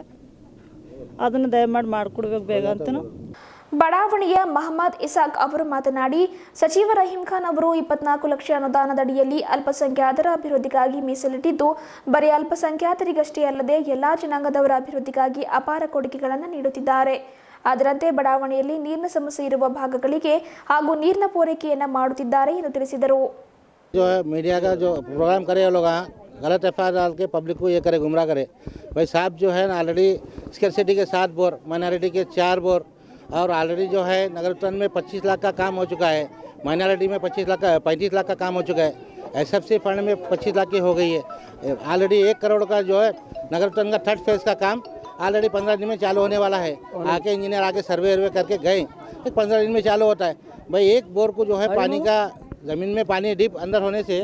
ಅದನ್ನು ದಯಮಾಡಿ ಮಾಡಿಕೊಡ್ಬೇಕು ಬೇಗ ಅಂತನೂ ಬಡಾವಣೆಯ ಮಹಮ್ಮದ್ ಇಸಾಕ್ ಅವರು ಮಾತನಾಡಿ ಸಚಿವ ರಹೀಂ ಖಾನ್ ಅವರು ಇಪ್ಪತ್ನಾಲ್ಕು ಲಕ್ಷ ಅನುದಾನದಡಿಯಲ್ಲಿ ಅಲ್ಪಸಂಖ್ಯಾತರ ಅಭಿವೃದ್ಧಿಗಾಗಿ ಮೀಸಲಿಟ್ಟಿದ್ದು ಬರೀ ಅಲ್ಪಸಂಖ್ಯಾತರಿಗಷ್ಟೇ ಅಲ್ಲದೆ ಎಲ್ಲಾ ಜನಾಂಗದವರ ಅಭಿವೃದ್ಧಿಗಾಗಿ ಅಪಾರ ಕೊಡುಗೆಗಳನ್ನು ನೀಡುತ್ತಿದ್ದಾರೆ ಅದರಂತೆ ಬಡಾವಣೆಯಲ್ಲಿ ನೀರಿನ ಸಮಸ್ಯೆ ಇರುವ ಭಾಗಗಳಿಗೆ ಹಾಗೂ ನೀರಿನ ಪೂರೈಕೆಯನ್ನು ಮಾಡುತ್ತಿದ್ದಾರೆ ಎಂದು ತಿಳಿಸಿದರು जो है मीडिया का जो प्रोग्राम करे वो लोग हाँ, गलत एफ डाल के पब्लिक को ये करे गुमराह करे भाई साहब जो है ना ऑलरेडी स्केरसिटी के सात बोर माइनॉरिटी के चार बोर और ऑलरेडी जो है नगर उत्थान में 25 लाख का काम हो चुका है माइनॉरिटी में 25 लाख का 35 लाख का काम हो चुका है एस फंड में 25 लाख की हो गई है ऑलरेडी एक करोड़ का जो है नगर उत्थान का थर्ड फेज का काम ऑलरेडी पंद्रह दिन में चालू होने वाला है आके इंजीनियर आके सर्वे वर्वे करके गए एक पंद्रह दिन में चालू होता है भाई एक बोर को जो है पानी का ज़मीन में पानी डीप अंदर होने से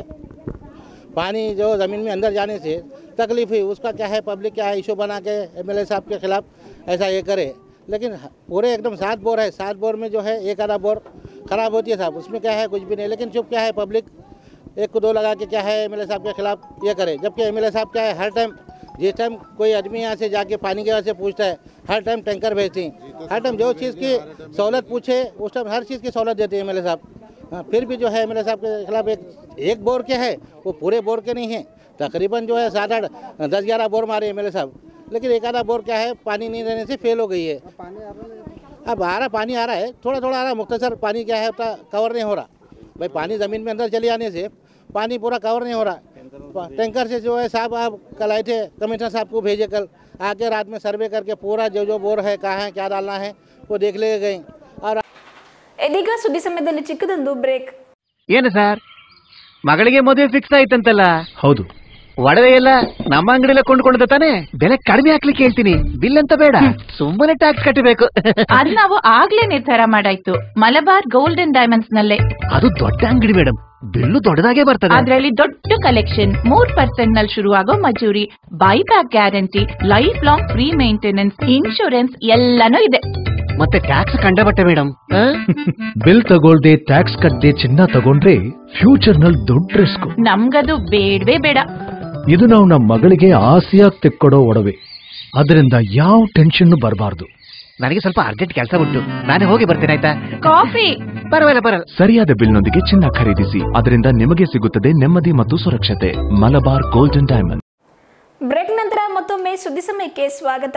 पानी जो ज़मीन में अंदर जाने से तकलीफ हुई उसका क्या है पब्लिक क्या है इशू बना के एमएलए साहब के खिलाफ ऐसा ये करे लेकिन पूरे एकदम सात बोर है सात बोर में जो है एक आधा बोर खराब होती है साहब उसमें क्या है कुछ भी नहीं लेकिन चुप क्या है पब्लिक एक को दो लगा के क्या है एमएलए साहब के खिलाफ ये करे जबकि एमएलए साहब क्या है हर टाइम जिस टाइम कोई आदमी यहाँ से जाके पानी की वजह से पूछता है हर टाइम टैंकर भेजते हैं हर टाइम जो चीज़ की सहूलत पूछे उस टाइम हर चीज़ की सहूलत देते हैं एमएलए साहब हाँ, फिर भी जो है एमएलए साहब के खिलाफ एक एक बोर के है वो पूरे बोर के नहीं है तकरीबन जो है सात आठ दस ग्यारह बोर मारे एमएलए साहब लेकिन एक आधा बोर क्या है पानी नहीं रहने से फेल हो गई है अब आ रहा पानी आ रहा है थोड़ा थोड़ा आ रहा है मुख्तसर पानी क्या है उतना कवर नहीं हो रहा भाई पानी ज़मीन में अंदर चले आने से पानी पूरा कवर नहीं हो रहा टैंकर से जो है साहब आप कल आए थे कमिश्नर साहब को भेजे कल आके रात में सर्वे करके पूरा जो जो बोर है कहाँ है क्या डालना है वो देख ले गए और ಇದೀಗ ಸುದ್ದಿ ಸಮಯದಲ್ಲಿ ಚಿಕ್ಕದೊಂದು ಬ್ರೇಕ್ ಏನು ಸರ್ ಮಗಳಿಗೆ ಮದುವೆ ಫಿಕ್ಸ್ ಆಯ್ತಂತಲ್ಲ ಹೌದು ಒಡವೆ ಎಲ್ಲ ನಮ್ಮ ಅಂಗಡಿಲೇ ಕೊಂಡ್ಕೊಂಡ್ದ ತಾನೆ ಬೆಲೆ ಕಡಿಮೆ ಹಾಕ್ಲಿಕ್ಕೆ ಹೇಳ್ತೀನಿ ಬಿಲ್ ಅಂತ ಬೇಡ ಸುಮ್ಮನೆ ಟ್ಯಾಕ್ಸ್ ಕಟ್ಟಬೇಕು ಅದ್ ನಾವು ಆಗ್ಲೇ ನಿರ್ಧಾರ ಮಾಡಾಯ್ತು ಮಲಬಾರ್ ಗೋಲ್ಡ್ ಅಂಡ್ ಡೈಮಂಡ್ಸ್ ನಲ್ಲೇ ಅದು ದೊಡ್ಡ ಅಂಗಡಿ ಮೇಡಮ್ ಬಿಲ್ಲು ದೊಡ್ಡದಾಗೆ ಬರ್ತದೆ ಅದ್ರಲ್ಲಿ ದೊಡ್ಡ ಕಲೆಕ್ಷನ್ ಮೂರ್ ಪರ್ಸೆಂಟ್ ನಲ್ಲಿ ಶುರುವಾಗೋ ಮಜೂರಿ buyback guarantee lifelong free maintenance insurance ಎಲ್ಲಾನು ಇದೆ ಮತ್ತೆ ಟ್ಯಾಕ್ಸ್ ಕಂಡಬಟ್ಟೆ ಮೇಡಮ್ ಬಿಲ್ ತಗೊಳ್ದೆ ಟ್ಯಾಕ್ಸ್ ಕಟ್ಟದೆ ಚಿನ್ನ ತಗೊಂಡ್ರೆ ಫ್ಯೂಚರ್ ನಲ್ಲಿ ದೊಡ್ಡ ರಿಸ್ಕ್ ನಮ್ಗದು ಬೇಡವೇ ಬೇಡ ಇದು ನಾವು ನಮ್ಮ ಮಗಳಿಗೆ ಆಸೆಯಾಗಿ ತೆಕ್ಕೊಡೋ ಒಡವೆ ಅದರಿಂದ ಯಾವ ಟೆನ್ಷನ್ ಬರಬಾರ್ದು ನನಗೆ ಸ್ವಲ್ಪ ಅರ್ಜೆಂಟ್ ಕೆಲಸ ಉಂಟು ನಾನೇ ಹೋಗಿ ಬರ್ತೇನೆ ಆಯ್ತಾ ಕಾಫಿ ಪರವಾಗಿಲ್ಲ ಪರವಾಗಿಲ್ಲ ಸರಿಯಾದ ಬಿಲ್ನೊಂದಿಗೆ ಚಿನ್ನ ಖರೀದಿಸಿ ಅದರಿಂದ ನಿಮಗೆ ಸಿಗುತ್ತದೆ ನೆಮ್ಮದಿ ಮತ್ತು ಸುರಕ್ಷತೆ ಮಲಬಾರ್ ಗೋಲ್ಡನ್ ಡೈಮಂಡ್ ಬ್ರೇಕ್ ನಂತರ ಮತ್ತೊಮ್ಮೆ ಸುದ್ದಿ ಸಮಯಕ್ಕೆ ಸ್ವಾಗತ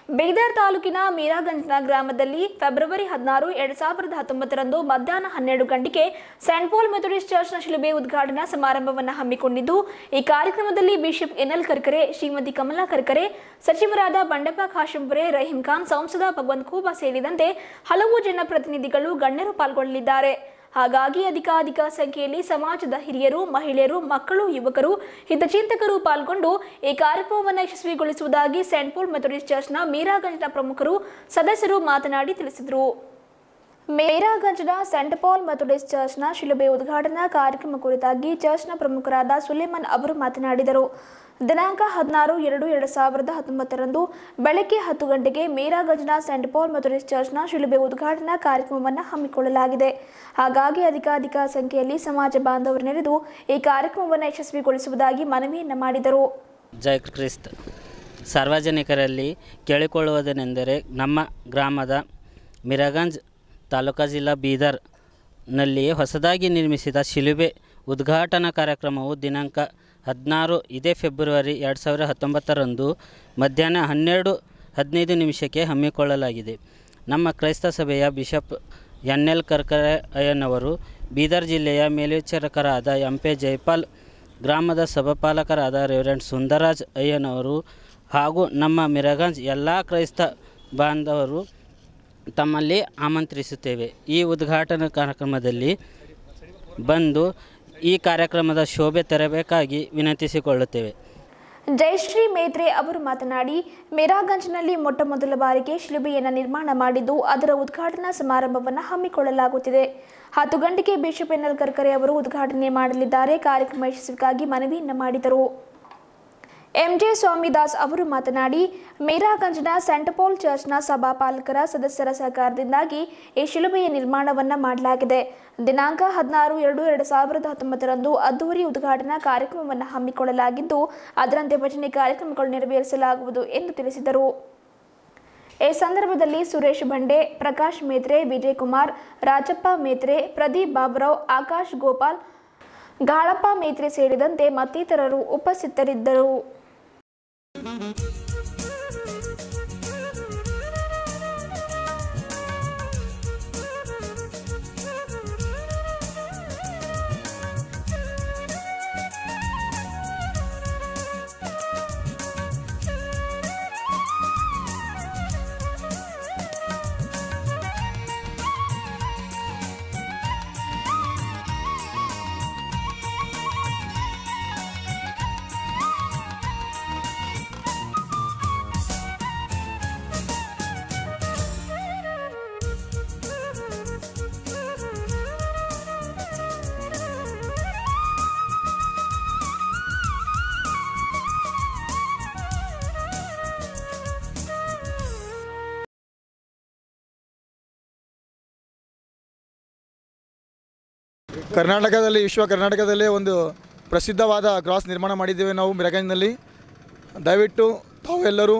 ಬೀದರ್ ತಾಲೂಕಿನ ಮೀರಾಗಂಜ್ನ ಗ್ರಾಮದಲ್ಲಿ ಫೆಬ್ರವರಿ ಹದಿನಾರು ಎರಡ್ ಸಾವಿರದ ಹತ್ತೊಂಬತ್ತರಂದು ಮಧ್ಯಾಹ್ನ ಹನ್ನೆರಡು ಗಂಟೆಗೆ ಸೆಂಟ್ ಪಾಲ್ ಮೆಥೋಡಿಸ್ಟ್ ಚರ್ಚ್ನ ಶಿಲುಬೆ ಉದ್ಘಾಟನಾ ಸಮಾರಂಭವನ್ನು ಹಮ್ಮಿಕೊಂಡಿದ್ದು ಈ ಕಾರ್ಯಕ್ರಮದಲ್ಲಿ ಬಿಷಪ್ ಎನ್ಎಲ್ ಕರ್ಕರೆ ಶ್ರೀಮತಿ ಕಮಲಾ ಕರ್ಕರೆ ಸಚಿವರಾದ ಬಂಡೆಪ್ಪ ಖಾಶಂಪುರೆ ರಹೀಂ ಖಾನ್ ಸಂಸದ ಭಗವಂತ್ ಖೂಬಾ ಸೇರಿದಂತೆ ಹಲವು ಜನಪ್ರತಿನಿಧಿಗಳು ಗಣ್ಯರು ಪಾಲ್ಗೊಳ್ಳಲಿದ್ದಾರೆ ಹಾಗಾಗಿ ಅಧಿಕಾಧಿಕ ಸಂಖ್ಯೆಯಲ್ಲಿ ಸಮಾಜದ ಹಿರಿಯರು ಮಹಿಳೆಯರು ಮಕ್ಕಳು ಯುವಕರು ಹಿತಚಿಂತಕರು ಪಾಲ್ಗೊಂಡು ಈ ಕಾರ್ಯಕ್ರಮವನ್ನು ಯಶಸ್ವಿಗೊಳಿಸುವುದಾಗಿ ಸೆಂಟ್ ಪೋಲ್ ಮೆಥೋಡಿಸ್ಟ್ ಚರ್ಚ್ನ ಮೀರಾಗಂಜ್ನ ಪ್ರಮುಖರು ಸದಸ್ಯರು ಮಾತನಾಡಿ ತಿಳಿಸಿದರು ಮೇರಾಗಂಜ್ನ ಸೆಂಟ್ ಪಾಲ್ ಮೆಥೋಡಿಸ್ಟ್ ಚರ್ಚ್ನ ಶಿಲುಬೆ ಉದ್ಘಾಟನಾ ಕಾರ್ಯಕ್ರಮ ಕುರಿತಾಗಿ ಚರ್ಚ್ನ ಪ್ರಮುಖರಾದ ಸುಲೇಮನ್ ಅವರು ಮಾತನಾಡಿದರು ದಿನಾಂಕ ಹದಿನಾರು ಎರಡು ಎರಡು ಸಾವಿರದ ಹತ್ತೊಂಬತ್ತರಂದು ಬೆಳಗ್ಗೆ ಹತ್ತು ಗಂಟೆಗೆ ಮೇರಾಗಂಜ್ನ ಸೆಂಟ್ ಪಾಲ್ ಮೆಥೋಡಿಸ್ಟ್ ಚರ್ಚ್ನ ಶಿಲುಬೆ ಉದ್ಘಾಟನಾ ಕಾರ್ಯಕ್ರಮವನ್ನು ಹಮ್ಮಿಕೊಳ್ಳಲಾಗಿದೆ ಹಾಗಾಗಿ ಅಧಿಕಾಧಿಕ ಸಂಖ್ಯೆಯಲ್ಲಿ ಸಮಾಜ ಬಾಂಧವರು ನೆರೆದು ಈ ಕಾರ್ಯಕ್ರಮವನ್ನು ಯಶಸ್ವಿಗೊಳಿಸುವುದಾಗಿ ಮನವಿಯನ್ನು ಮಾಡಿದರು ಜೈ ಕ್ರಿಸ್ತ್ ಸಾರ್ವಜನಿಕರಲ್ಲಿ ಕೇಳಿಕೊಳ್ಳುವುದೇನೆಂದರೆ ನಮ್ಮ ಗ್ರಾಮದ ಮಿರಗಂಜ್ ತಾಲೂಕಾ ಜಿಲ್ಲಾ ಬೀದರ್ನಲ್ಲಿ ಹೊಸದಾಗಿ ನಿರ್ಮಿಸಿದ ಶಿಲುಬೆ ಉದ್ಘಾಟನಾ ಕಾರ್ಯಕ್ರಮವು ದಿನಾಂಕ ಹದಿನಾರು ಇದೇ ಫೆಬ್ರವರಿ ಎರಡು ಸಾವಿರ ಹತ್ತೊಂಬತ್ತರಂದು ಮಧ್ಯಾಹ್ನ ಹನ್ನೆರಡು ಹದಿನೈದು ನಿಮಿಷಕ್ಕೆ ಹಮ್ಮಿಕೊಳ್ಳಲಾಗಿದೆ ನಮ್ಮ ಕ್ರೈಸ್ತ ಸಭೆಯ ಬಿಷಪ್ ಎನ್ ಎಲ್ ಕರ್ಕರೆ ಅಯ್ಯನವರು ಬೀದರ್ ಜಿಲ್ಲೆಯ ಮೇಲ್ವಿಚಾರಕರಾದ ಎಂ ಪೆ ಜೈಪಾಲ್ ಗ್ರಾಮದ ಸಭಾಪಾಲಕರಾದ ರೆವರೆಂಡ್ ಸುಂದರಾಜ್ ಅಯ್ಯನವರು ಹಾಗೂ ನಮ್ಮ ಮಿರಗಂಜ್ ಎಲ್ಲ ಕ್ರೈಸ್ತ ಬಾಂಧವರು ತಮ್ಮಲ್ಲಿ ಆಮಂತ್ರಿಸುತ್ತೇವೆ ಈ ಉದ್ಘಾಟನಾ ಕಾರ್ಯಕ್ರಮದಲ್ಲಿ ಬಂದು ಈ ಕಾರ್ಯಕ್ರಮದ ಶೋಭೆ ತರಬೇಕಾಗಿ ವಿನಂತಿಸಿಕೊಳ್ಳುತ್ತೇವೆ ಜಯಶ್ರೀ ಮೇತ್ರೆ ಅವರು ಮಾತನಾಡಿ ಮೆರಾಗಂಜ್ನಲ್ಲಿ ಮೊಟ್ಟ ಮೊದಲ ಬಾರಿಗೆ ಶಿಲುಬೆಯನ್ನು ನಿರ್ಮಾಣ ಮಾಡಿದ್ದು ಅದರ ಉದ್ಘಾಟನಾ ಸಮಾರಂಭವನ್ನು ಹಮ್ಮಿಕೊಳ್ಳಲಾಗುತ್ತಿದೆ ಹತ್ತು ಗಂಟೆಗೆ ಬಿಷಪ್ ಎನ್ಎಲ್ ಕರ್ಕರೆ ಅವರು ಉದ್ಘಾಟನೆ ಮಾಡಲಿದ್ದಾರೆ ಕಾರ್ಯಕ್ರಮ ಯಶಸ್ವಿಗಾಗಿ ಮನವಿಯನ್ನು ಮಾಡಿದರು ಎಂಜೆ ಸ್ವಾಮಿದಾಸ್ ಅವರು ಮಾತನಾಡಿ ಮೀರಾಗಂಜ್ನ ಸೆಂಟ್ ಪಾಲ್ ಚರ್ಚ್ನ ಸಭಾಪಾಲಕರ ಸದಸ್ಯರ ಸಹಕಾರದಿಂದಾಗಿ ಈ ಶಿಲುಬೆಯ ನಿರ್ಮಾಣವನ್ನು ಮಾಡಲಾಗಿದೆ ದಿನಾಂಕ ಹದಿನಾರು ಎರಡು ಎರಡು ಸಾವಿರದ ಹತ್ತೊಂಬತ್ತರಂದು ಅದ್ದೂರಿ ಉದ್ಘಾಟನಾ ಕಾರ್ಯಕ್ರಮವನ್ನು ಹಮ್ಮಿಕೊಳ್ಳಲಾಗಿದ್ದು ಅದರಂತೆ ಭಜನೆ ಕಾರ್ಯಕ್ರಮಗಳು ನೆರವೇರಿಸಲಾಗುವುದು ಎಂದು ತಿಳಿಸಿದರು ಈ ಸಂದರ್ಭದಲ್ಲಿ ಸುರೇಶ್ ಬಂಡೆ ಪ್ರಕಾಶ್ ಮೇತ್ರೆ ವಿಜಯ್ ಕುಮಾರ್ ರಾಜಪ್ಪ ಮೇತ್ರೆ ಪ್ರದೀಪ್ ಬಾಬುರಾವ್ ಆಕಾಶ್ ಗೋಪಾಲ್ ಗಾಳಪ್ಪ ಮೇತ್ರೆ ಸೇರಿದಂತೆ ಮತ್ತಿತರರು ಉಪಸ್ಥಿತರಿದ್ದರು ಕರ್ನಾಟಕದಲ್ಲಿ ವಿಶ್ವ ಕರ್ನಾಟಕದಲ್ಲೇ ಒಂದು ಪ್ರಸಿದ್ಧವಾದ ಕ್ರಾಸ್ ನಿರ್ಮಾಣ ಮಾಡಿದ್ದೇವೆ ನಾವು ಮಿರಗಂಜ್ನಲ್ಲಿ ದಯವಿಟ್ಟು ತಾವೆಲ್ಲರೂ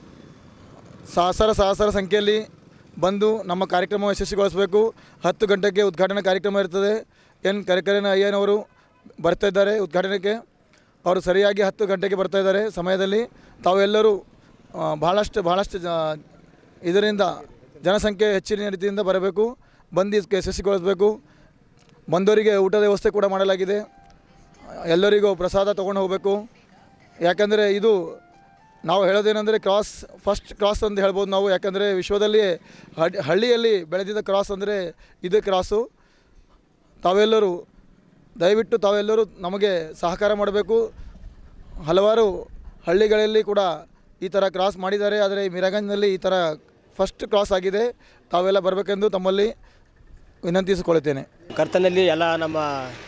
ಸಹಸ್ರ ಸಹಸ್ರ ಸಂಖ್ಯೆಯಲ್ಲಿ ಬಂದು ನಮ್ಮ ಕಾರ್ಯಕ್ರಮ ಯಶಸ್ವಿಗೊಳಿಸಬೇಕು ಹತ್ತು ಗಂಟೆಗೆ ಉದ್ಘಾಟನಾ ಕಾರ್ಯಕ್ರಮ ಇರ್ತದೆ ಎನ್ ಕರೆಕರೆನ ಅಯ್ಯನವರು ಬರ್ತಾ ಇದ್ದಾರೆ ಉದ್ಘಾಟನೆಗೆ ಅವರು ಸರಿಯಾಗಿ ಹತ್ತು ಗಂಟೆಗೆ ಬರ್ತಾ ಇದ್ದಾರೆ ಸಮಯದಲ್ಲಿ ತಾವೆಲ್ಲರೂ ಆ, ಬಹಳಷ್ಟು ಬಹಳಷ್ಟು ಜ ಇದರಿಂದ ಜನಸಂಖ್ಯೆ ಹೆಚ್ಚಿನ ರೀತಿಯಿಂದ ಬರಬೇಕು ಬಂದು ಇದಕ್ಕೆ ಯಶಸ್ವಿಗೊಳಿಸಬೇಕು ಬಂದವರಿಗೆ ಊಟದ ವ್ಯವಸ್ಥೆ ಕೂಡ ಮಾಡಲಾಗಿದೆ ಎಲ್ಲರಿಗೂ ಪ್ರಸಾದ ತೊಗೊಂಡು ಹೋಗಬೇಕು ಯಾಕಂದರೆ ಇದು ನಾವು ಹೇಳೋದೇನೆಂದರೆ ಕ್ರಾಸ್ ಫಸ್ಟ್ ಕ್ರಾಸ್ ಅಂತ ಹೇಳ್ಬೋದು ನಾವು ಯಾಕಂದರೆ ವಿಶ್ವದಲ್ಲಿ ಹಡ್- ಹಳ್ಳಿಯಲ್ಲಿ ಬೆಳೆದಿದ್ದ ಕ್ರಾಸ್ ಅಂದರೆ ಇದೇ ಕ್ರಾಸು ತಾವೆಲ್ಲರೂ ದಯವಿಟ್ಟು ತಾವೆಲ್ಲರೂ ನಮಗೆ ಸಹಕಾರ ಮಾಡಬೇಕು ಹಲವಾರು ಹಳ್ಳಿಗಳಲ್ಲಿ ಕೂಡ ಈ ಥರ ಕ್ರಾಸ್ ಮಾಡಿದ್ದಾರೆ ಆದರೆ ಮಿರಗಂಜ್ನಲ್ಲಿ ಈ ಥರ ಫಸ್ಟ್ ಕ್ರಾಸ್ ಆಗಿದೆ ತಾವೆಲ್ಲ ಬರಬೇಕೆಂದು ತಮ್ಮಲ್ಲಿ ವಿನಂತಿಸಿಕೊಳ್ಳುತ್ತೇನೆ ಕರ್ತನಲ್ಲಿ ಎಲ್ಲ ನಮ್ಮ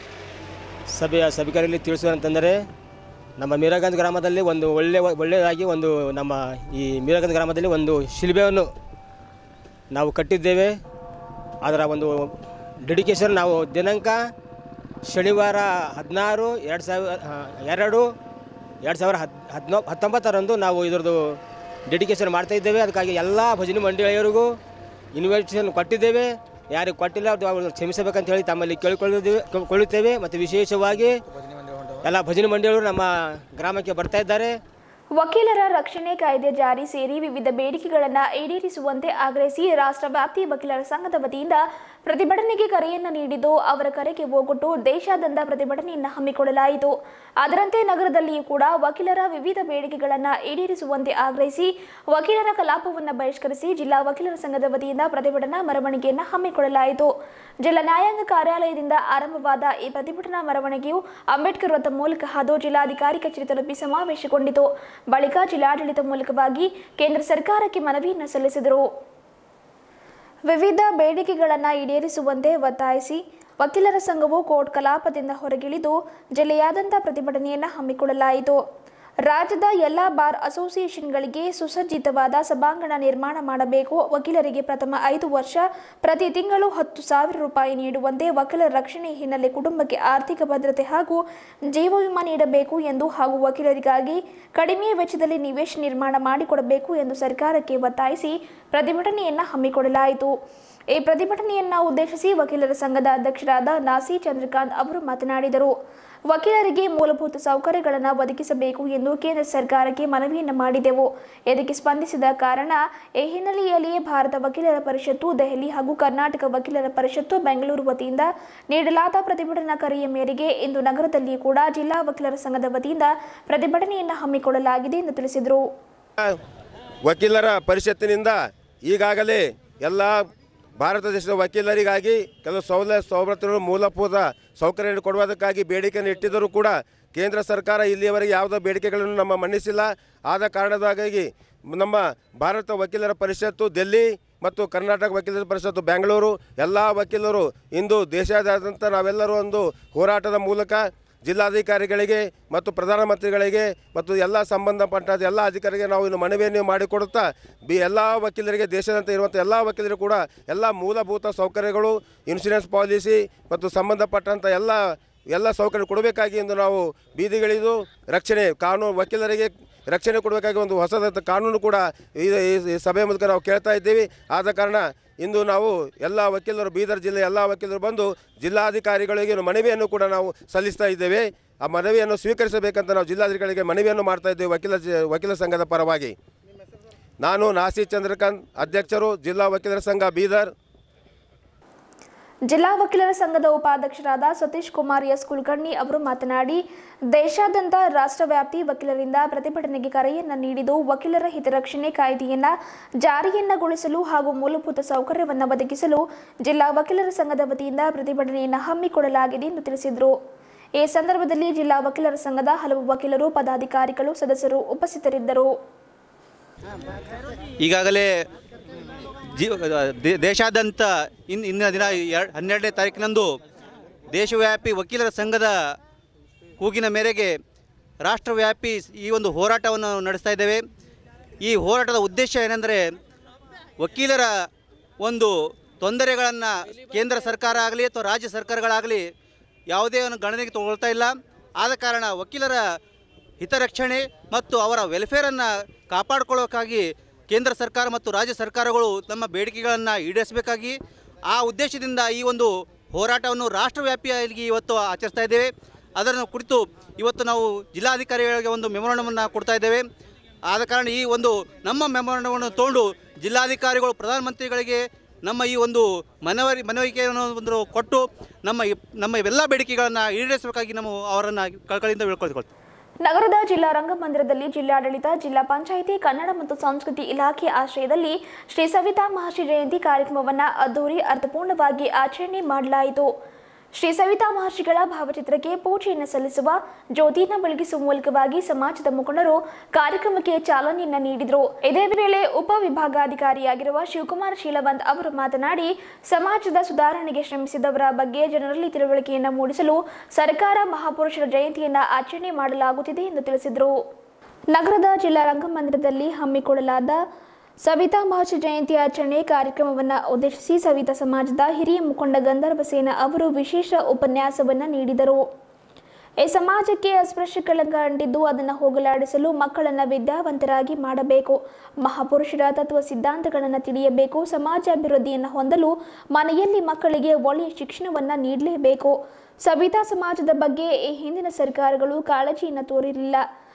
ಸಭೆಯ ಸಭಿಕರಲ್ಲಿ ತಿಳಿಸುವಂತಂದರೆ ನಮ್ಮ ಮೀರಾಗಂಜ್ ಗ್ರಾಮದಲ್ಲಿ ಒಂದು ಒಳ್ಳೆ ಒಳ್ಳೆಯದಾಗಿ ಒಂದು ನಮ್ಮ ಈ ಮೀರಾಗಂಜ್ ಗ್ರಾಮದಲ್ಲಿ ಒಂದು ಶಿಲ್ಬೆಯನ್ನು ನಾವು ಕಟ್ಟಿದ್ದೇವೆ ಅದರ ಒಂದು ಡೆಡಿಕೇಶನ್ ನಾವು ದಿನಾಂಕ ಶನಿವಾರ ಹದಿನಾರು ಎರಡು ಸಾವಿರ ಆ, ಎರಡು ಎರಡು ಸಾವಿರ ಹದ್ ಹದಿನೊ ಹತ್ತೊಂಬತ್ತರಂದು ನಾವು ಇದರದ್ದು ಡೆಡಿಕೇಶನ್ ಮಾಡ್ತಾ ಇದ್ದೇವೆ ಅದಕ್ಕಾಗಿ ಎಲ್ಲ ಭಜನೆ ಮಂಡಳಿಯವರಿಗೂ ಇನ್ವಿಟೇಷನ್ ಕೊಟ್ಟಿದ್ದೇವೆ ಯಾರಿಗೆ ಕೊಟ್ಟಿಲ್ಲ ಅದು ಅವ್ರನ್ನ ಕ್ಷಮಿಸಬೇಕಂತ ಹೇಳಿ ತಮ್ಮಲ್ಲಿ ಕೇಳಿಕೊಳ್ಳುತ್ತೇವೆ ಕೊಳ್ಳುತ್ತೇವೆ ಮತ್ತು ವಿಶೇಷವಾಗಿ ಎಲ್ಲ ಭಜನೆ ಮಂಡಳಿಯವರು ನಮ್ಮ ಗ್ರಾಮಕ್ಕೆ ಬರ್ತಾ ಇದ್ದಾರೆ ವಕೀಲರ ರಕ್ಷಣೆ ಕಾಯ್ದೆ ಜಾರಿ ಸೇರಿ ವಿವಿಧ ಬೇಡಿಕೆಗಳನ್ನು ಈಡೇರಿಸುವಂತೆ ಆಗ್ರಹಿಸಿ ರಾಷ್ಟ್ರವ್ಯಾಪಿ ವಕೀಲರ ಸಂಘದ ವತಿಯಿಂದ ಪ್ರತಿಭಟನೆಗೆ ಕರೆಯನ್ನು ನೀಡಿದ್ದು ಅವರ ಕರೆಗೆ ಹೋಗೊಟ್ಟು ದೇಶಾದ್ಯಂತ ಪ್ರತಿಭಟನೆಯನ್ನು ಹಮ್ಮಿಕೊಳ್ಳಲಾಯಿತು ಅದರಂತೆ ನಗರದಲ್ಲಿಯೂ ಕೂಡ ವಕೀಲರ ವಿವಿಧ ಬೇಡಿಕೆಗಳನ್ನು ಈಡೇರಿಸುವಂತೆ ಆಗ್ರಹಿಸಿ ವಕೀಲರ ಕಲಾಪವನ್ನು ಬಹಿಷ್ಕರಿಸಿ ಜಿಲ್ಲಾ ವಕೀಲರ ಸಂಘದ ವತಿಯಿಂದ ಪ್ರತಿಭಟನಾ ಮೆರವಣಿಗೆಯನ್ನು ಹಮ್ಮಿಕೊಳ್ಳಲಾಯಿತು ಜಿಲ್ಲಾ ನ್ಯಾಯಾಂಗ ಕಾರ್ಯಾಲಯದಿಂದ ಆರಂಭವಾದ ಈ ಪ್ರತಿಭಟನಾ ಮೆರವಣಿಗೆಯು ಅಂಬೇಡ್ಕರ್ ವೃತ್ತ ಮೂಲಕ ಹಾದು ಜಿಲ್ಲಾಧಿಕಾರಿ ಕಚೇರಿ ತಲುಪಿ ಸಮಾವೇಶಗೊಂಡಿತು ಬಳಿಕ ಜಿಲ್ಲಾಡಳಿತ ಮೂಲಕವಾಗಿ ಕೇಂದ್ರ ಸರ್ಕಾರಕ್ಕೆ ಮನವಿಯನ್ನು ಸಲ್ಲಿಸಿದರು ವಿವಿಧ ಬೇಡಿಕೆಗಳನ್ನು ಈಡೇರಿಸುವಂತೆ ಒತ್ತಾಯಿಸಿ ವಕೀಲರ ಸಂಘವು ಕೋರ್ಟ್ ಕಲಾಪದಿಂದ ಹೊರಗಿಳಿದು ಜಿಲ್ಲೆಯಾದ್ಯಂತ ಪ್ರತಿಭಟನೆಯನ್ನು ಹಮ್ಮಿಕೊಳ್ಳಲಾಯಿತು ರಾಜ್ಯದ ಎಲ್ಲ ಬಾರ್ ಅಸೋಸಿಯೇಷನ್ಗಳಿಗೆ ಸುಸಜ್ಜಿತವಾದ ಸಭಾಂಗಣ ನಿರ್ಮಾಣ ಮಾಡಬೇಕು ವಕೀಲರಿಗೆ ಪ್ರಥಮ ಐದು ವರ್ಷ ಪ್ರತಿ ತಿಂಗಳು ಹತ್ತು ಸಾವಿರ ರೂಪಾಯಿ ನೀಡುವಂತೆ ವಕೀಲರ ರಕ್ಷಣೆ ಹಿನ್ನೆಲೆ ಕುಟುಂಬಕ್ಕೆ ಆರ್ಥಿಕ ಭದ್ರತೆ ಹಾಗೂ ಜೀವ ವಿಮಾ ನೀಡಬೇಕು ಎಂದು ಹಾಗೂ ವಕೀಲರಿಗಾಗಿ ಕಡಿಮೆ ವೆಚ್ಚದಲ್ಲಿ ನಿವೇಶ ನಿರ್ಮಾಣ ಮಾಡಿಕೊಡಬೇಕು ಎಂದು ಸರ್ಕಾರಕ್ಕೆ ಒತ್ತಾಯಿಸಿ ಪ್ರತಿಭಟನೆಯನ್ನು ಹಮ್ಮಿಕೊಳ್ಳಲಾಯಿತು ಈ ಪ್ರತಿಭಟನೆಯನ್ನು ಉದ್ದೇಶಿಸಿ ವಕೀಲರ ಸಂಘದ ಅಧ್ಯಕ್ಷರಾದ ನಾಸಿ ಚಂದ್ರಕಾಂತ್ ಅವರು ಮಾತನಾಡಿದರು ವಕೀಲರಿಗೆ ಮೂಲಭೂತ ಸೌಕರ್ಯಗಳನ್ನು ಒದಗಿಸಬೇಕು ಎಂದು ಕೇಂದ್ರ ಸರ್ಕಾರಕ್ಕೆ ಮನವಿಯನ್ನು ಮಾಡಿದೆವು ಇದಕ್ಕೆ ಸ್ಪಂದಿಸಿದ ಕಾರಣ ಈ ಹಿನ್ನೆಲೆಯಲ್ಲಿಯೇ ಭಾರತ ವಕೀಲರ ಪರಿಷತ್ತು ದೆಹಲಿ ಹಾಗೂ ಕರ್ನಾಟಕ ವಕೀಲರ ಪರಿಷತ್ತು ಬೆಂಗಳೂರು ವತಿಯಿಂದ ನೀಡಲಾದ ಪ್ರತಿಭಟನಾ ಕರೆಯ ಮೇರೆಗೆ ಇಂದು ನಗರದಲ್ಲಿ ಕೂಡ ಜಿಲ್ಲಾ ವಕೀಲರ ಸಂಘದ ವತಿಯಿಂದ ಪ್ರತಿಭಟನೆಯನ್ನು ಹಮ್ಮಿಕೊಳ್ಳಲಾಗಿದೆ ಎಂದು ತಿಳಿಸಿದರು ವಕೀಲರ ಪರಿಷತ್ತಿನಿಂದ ಈಗಾಗಲೇ ಎಲ್ಲ ಭಾರತ ದೇಶದ ವಕೀಲರಿಗಾಗಿ ಕೆಲವು ಸೌಲಭ್ಯ ಸವಲತ್ತುಗಳು ಮೂಲಭೂತ ಸೌಕರ್ಯ ಕೊಡುವುದಕ್ಕಾಗಿ ಬೇಡಿಕೆಯನ್ನು ಇಟ್ಟಿದ್ದರೂ ಕೂಡ ಕೇಂದ್ರ ಸರ್ಕಾರ ಇಲ್ಲಿಯವರೆಗೆ ಯಾವುದೇ ಬೇಡಿಕೆಗಳನ್ನು ನಮ್ಮ ಮನ್ನಿಸಿಲ್ಲ ಆದ ಕಾರಣದಾಗಿ ನಮ್ಮ ಭಾರತ ವಕೀಲರ ಪರಿಷತ್ತು ದಿಲ್ಲಿ ಮತ್ತು ಕರ್ನಾಟಕ ವಕೀಲರ ಪರಿಷತ್ತು ಬೆಂಗಳೂರು ಎಲ್ಲ ವಕೀಲರು ಇಂದು ದೇಶಾದ್ಯಂತ ನಾವೆಲ್ಲರೂ ಒಂದು ಹೋರಾಟದ ಮೂಲಕ ಜಿಲ್ಲಾಧಿಕಾರಿಗಳಿಗೆ ಮತ್ತು ಪ್ರಧಾನಮಂತ್ರಿಗಳಿಗೆ ಮತ್ತು ಎಲ್ಲ ಸಂಬಂಧಪಟ್ಟ ಎಲ್ಲ ಅಧಿಕಾರಿಗೆ ನಾವು ಇನ್ನು ಮನವಿಯನ್ನು ಮಾಡಿಕೊಡುತ್ತಾ ಬಿ ಎಲ್ಲ ವಕೀಲರಿಗೆ ದೇಶದಂತ ಇರುವಂಥ ಎಲ್ಲ ವಕೀಲರು ಕೂಡ ಎಲ್ಲ ಮೂಲಭೂತ ಸೌಕರ್ಯಗಳು ಇನ್ಶೂರೆನ್ಸ್ ಪಾಲಿಸಿ ಮತ್ತು ಸಂಬಂಧಪಟ್ಟಂಥ ಎಲ್ಲ ಎಲ್ಲ ಸೌಕರ್ಯ ಕೊಡಬೇಕಾಗಿ ಎಂದು ನಾವು ಬೀದಿಗಿಳಿದು ರಕ್ಷಣೆ ಕಾನೂನು ವಕೀಲರಿಗೆ ರಕ್ಷಣೆ ಕೊಡಬೇಕಾಗಿ ಒಂದು ಹೊಸದಂಥ ಕಾನೂನು ಕೂಡ ಈ ಈ- ಈ ಸಭೆ ಮೂಲಕ ನಾವು ಕೇಳ್ತಾ ಇದ್ದೀವಿ ಆದ ಕಾರಣ ಇಂದು ನಾವು ಎಲ್ಲ ವಕೀಲರು ಬೀದರ್ ಜಿಲ್ಲೆ ಎಲ್ಲ ವಕೀಲರು ಬಂದು ಜಿಲ್ಲಾಧಿಕಾರಿಗಳಿಗೆ ಮನವಿಯನ್ನು ಕೂಡ ನಾವು ಸಲ್ಲಿಸ್ತಾ ಇದ್ದೇವೆ ಆ ಮನವಿಯನ್ನು ಸ್ವೀಕರಿಸಬೇಕಂತ ನಾವು ಜಿಲ್ಲಾಧಿಕಾರಿಗಳಿಗೆ ಮನವಿಯನ್ನು ಮಾಡ್ತಾ ಇದ್ದೇವೆ ವಕೀಲ ಜ- ವಕೀಲ ಸಂಘದ ಪರವಾಗಿ ನಾನು ನಾಸಿ ಚಂದ್ರಕಾಂತ್ ಅಧ್ಯಕ್ಷರು ಜಿಲ್ಲಾ ವಕೀಲರ ಸಂಘ ಬೀದರ್ ಜಿಲ್ಲಾ ವಕೀಲರ ಸಂಘದ ಉಪಾಧ್ಯಕ್ಷರಾದ ಸತೀಶ್ ಕುಮಾರ್ ಎಸ್ ಕುಲಕರ್ಣಿ ಅವರು ಮಾತನಾಡಿ ದೇಶಾದ್ಯಂತ ರಾಷ್ಟ್ರವ್ಯಾಪಿ ವಕೀಲರಿಂದ ಪ್ರತಿಭಟನೆಗೆ ಕರೆಯನ್ನ ನೀಡಿದ್ದು ವಕೀಲರ ಹಿತರಕ್ಷಣೆ ಕಾಯ್ದೆಯನ್ನ ಜಾರಿಯನ್ನಗೊಳಿಸಲು ಹಾಗೂ ಮೂಲಭೂತ ಸೌಕರ್ಯವನ್ನು ಒದಗಿಸಲು ಜಿಲ್ಲಾ ವಕೀಲರ ಸಂಘದ ವತಿಯಿಂದ ಪ್ರತಿಭಟನೆಯನ್ನು ಹಮ್ಮಿಕೊಳ್ಳಲಾಗಿದೆ ಎಂದು ತಿಳಿಸಿದರು ಈ ಸಂದರ್ಭದಲ್ಲಿ ಜಿಲ್ಲಾ ವಕೀಲರ ಸಂಘದ ಹಲವು ವಕೀಲರು ಪದಾಧಿಕಾರಿಗಳು ಸದಸ್ಯರು ಉಪಸ್ಥಿತರಿದ್ದರು ಈಗಾಗಲೇ ಜೀ ದೇ- ದೇಶಾದ್ಯಂತ ಇನ್ ಇಂದಿನ ದಿನ ಎರಡು ಹನ್ನೆರಡನೇ ತಾರೀಕಿನಂದು ದೇಶವ್ಯಾಪಿ ವಕೀಲರ ಸಂಘದ ಕೂಗಿನ ಮೇರೆಗೆ ರಾಷ್ಟ್ರವ್ಯಾಪಿ ಈ ಒಂದು ಹೋರಾಟವನ್ನು ನಡೆಸ್ತಾ ಇದ್ದೇವೆ ಈ ಹೋರಾಟದ ಉದ್ದೇಶ ಏನೆಂದರೆ ವಕೀಲರ ಒಂದು ತೊಂದರೆಗಳನ್ನು ಕೇಂದ್ರ ಸರ್ಕಾರ ಆಗಲಿ ಅಥವಾ ರಾಜ್ಯ ಸರ್ಕಾರಗಳಾಗಲಿ ಯಾವುದೇ ಒಂದು ಗಣನೆಗೆ ತಗೊಳ್ತಾ ಇಲ್ಲ ಆದ ಕಾರಣ ವಕೀಲರ ಹಿತರಕ್ಷಣೆ ಮತ್ತು ಅವರ ವೆಲ್ಫೇರನ್ನು ಕಾಪಾಡಿಕೊಳ್ಳೋಕ್ಕಾಗಿ ಕೇಂದ್ರ ಸರ್ಕಾರ ಮತ್ತು ರಾಜ್ಯ ಸರ್ಕಾರಗಳು ತಮ್ಮ ಬೇಡಿಕೆಗಳನ್ನು ಈಡೇರಿಸಬೇಕಾಗಿ ಆ ಉದ್ದೇಶದಿಂದ ಈ ಒಂದು ಹೋರಾಟವನ್ನು ರಾಷ್ಟ್ರವ್ಯಾಪಿಯಾಗಿ ಇವತ್ತು ಆಚರಿಸ್ತಾ ಇದ್ದೇವೆ ಅದನ್ನು ಕುರಿತು ಇವತ್ತು ನಾವು ಜಿಲ್ಲಾಧಿಕಾರಿಗಳಿಗೆ ಒಂದು ಮೆಮೊರಂಡಮನ್ನು ಕೊಡ್ತಾ ಇದ್ದೇವೆ ಆದ ಕಾರಣ ಈ ಒಂದು ನಮ್ಮ ಮೆಮೊರಂಡಮನ್ನು ತೊಗೊಂಡು ಜಿಲ್ಲಾಧಿಕಾರಿಗಳು ಪ್ರಧಾನಮಂತ್ರಿಗಳಿಗೆ ನಮ್ಮ ಈ ಒಂದು ಮನವರಿ ಮನವರಿಕೆಯನ್ನು ಒಂದು ಕೊಟ್ಟು ನಮ್ಮ ಈ- ನಮ್ಮ ಇವೆಲ್ಲ ಬೇಡಿಕೆಗಳನ್ನು ಈಡೇರಿಸಬೇಕಾಗಿ ನಾವು ಅವರನ್ನು ಕಳಕಳಿಯಿಂದ ಬೇಡ್ಕೊಳ್ಕೊಳ್ತೀವಿ ನಗರದ ಜಿಲ್ಲಾ ರಂಗಮಂದಿರದಲ್ಲಿ ಜಿಲ್ಲಾಡಳಿತ ಜಿಲ್ಲಾ ಪಂಚಾಯಿತಿ ಕನ್ನಡ ಮತ್ತು ಸಂಸ್ಕೃತಿ ಇಲಾಖೆ ಆಶ್ರಯದಲ್ಲಿ ಶ್ರೀ ಸವಿತಾ ಮಹರ್ಷಿ ಜಯಂತಿ ಕಾರ್ಯಕ್ರಮವನ್ನು ಅದ್ದೂರಿ ಅರ್ಥಪೂರ್ಣವಾಗಿ ಆಚರಣೆ ಮಾಡಲಾಯಿತು ಶ್ರೀ ಸವಿತಾ ಮಹರ್ಷಿಗಳ ಭಾವಚಿತ್ರಕ್ಕೆ ಪೂಜೆಯನ್ನು ಸಲ್ಲಿಸುವ ಜ್ಯೋತಿನ ಬೆಳಗಿಸುವ ಮೂಲಕವಾಗಿ ಸಮಾಜದ ಮುಖಂಡರು ಕಾರ್ಯಕ್ರಮಕ್ಕೆ ಚಾಲನೆಯನ್ನು ನೀಡಿದರು ಇದೇ ವೇಳೆ ಉಪವಿಭಾಗಾಧಿಕಾರಿಯಾಗಿರುವ ಶಿವಕುಮಾರ್ ಶೀಲವಂತ್ ಅವರು ಮಾತನಾಡಿ ಸಮಾಜದ ಸುಧಾರಣೆಗೆ ಶ್ರಮಿಸಿದವರ ಬಗ್ಗೆ ಜನರಲ್ಲಿ ತಿಳುವಳಿಕೆಯನ್ನು ಮೂಡಿಸಲು ಸರ್ಕಾರ ಮಹಾಪುರುಷರ ಜಯಂತಿಯನ್ನು ಆಚರಣೆ ಮಾಡಲಾಗುತ್ತಿದೆ ಎಂದು ತಿಳಿಸಿದರು ನಗರದ ಜಿಲ್ಲಾ ರಂಗಮಂದಿರದಲ್ಲಿ ಹಮ್ಮಿಕೊಳ್ಳಲಾದ ಸವಿತಾ ಮಹರ್ಷಿ ಜಯಂತಿ ಆಚರಣೆ ಕಾರ್ಯಕ್ರಮವನ್ನು ಉದ್ದೇಶಿಸಿ ಸವಿತಾ ಸಮಾಜದ ಹಿರಿಯ ಮುಖಂಡ ಗಂಧರ್ವ ಸೇನ ಅವರು ವಿಶೇಷ ಉಪನ್ಯಾಸವನ್ನು ನೀಡಿದರು ಈ ಸಮಾಜಕ್ಕೆ ಅಸ್ಪೃಶ್ಯಗಳನ್ನ ಅಂಟಿದ್ದು ಅದನ್ನು ಹೋಗಲಾಡಿಸಲು ಮಕ್ಕಳನ್ನು ವಿದ್ಯಾವಂತರಾಗಿ ಮಾಡಬೇಕು ಮಹಾಪುರುಷರ ತತ್ವ ಸಿದ್ಧಾಂತಗಳನ್ನು ತಿಳಿಯಬೇಕು ಸಮಾಜ ಅಭಿವೃದ್ಧಿಯನ್ನು ಹೊಂದಲು ಮನೆಯಲ್ಲಿ ಮಕ್ಕಳಿಗೆ ಒಳ್ಳೆಯ ಶಿಕ್ಷಣವನ್ನು ನೀಡಲೇಬೇಕು ಸವಿತಾ ಸಮಾಜದ ಬಗ್ಗೆ ಈ ಹಿಂದಿನ ಸರ್ಕಾರಗಳು ಕಾಳಜಿಯನ್ನು ತೋರಿರಲಿಲ್ಲ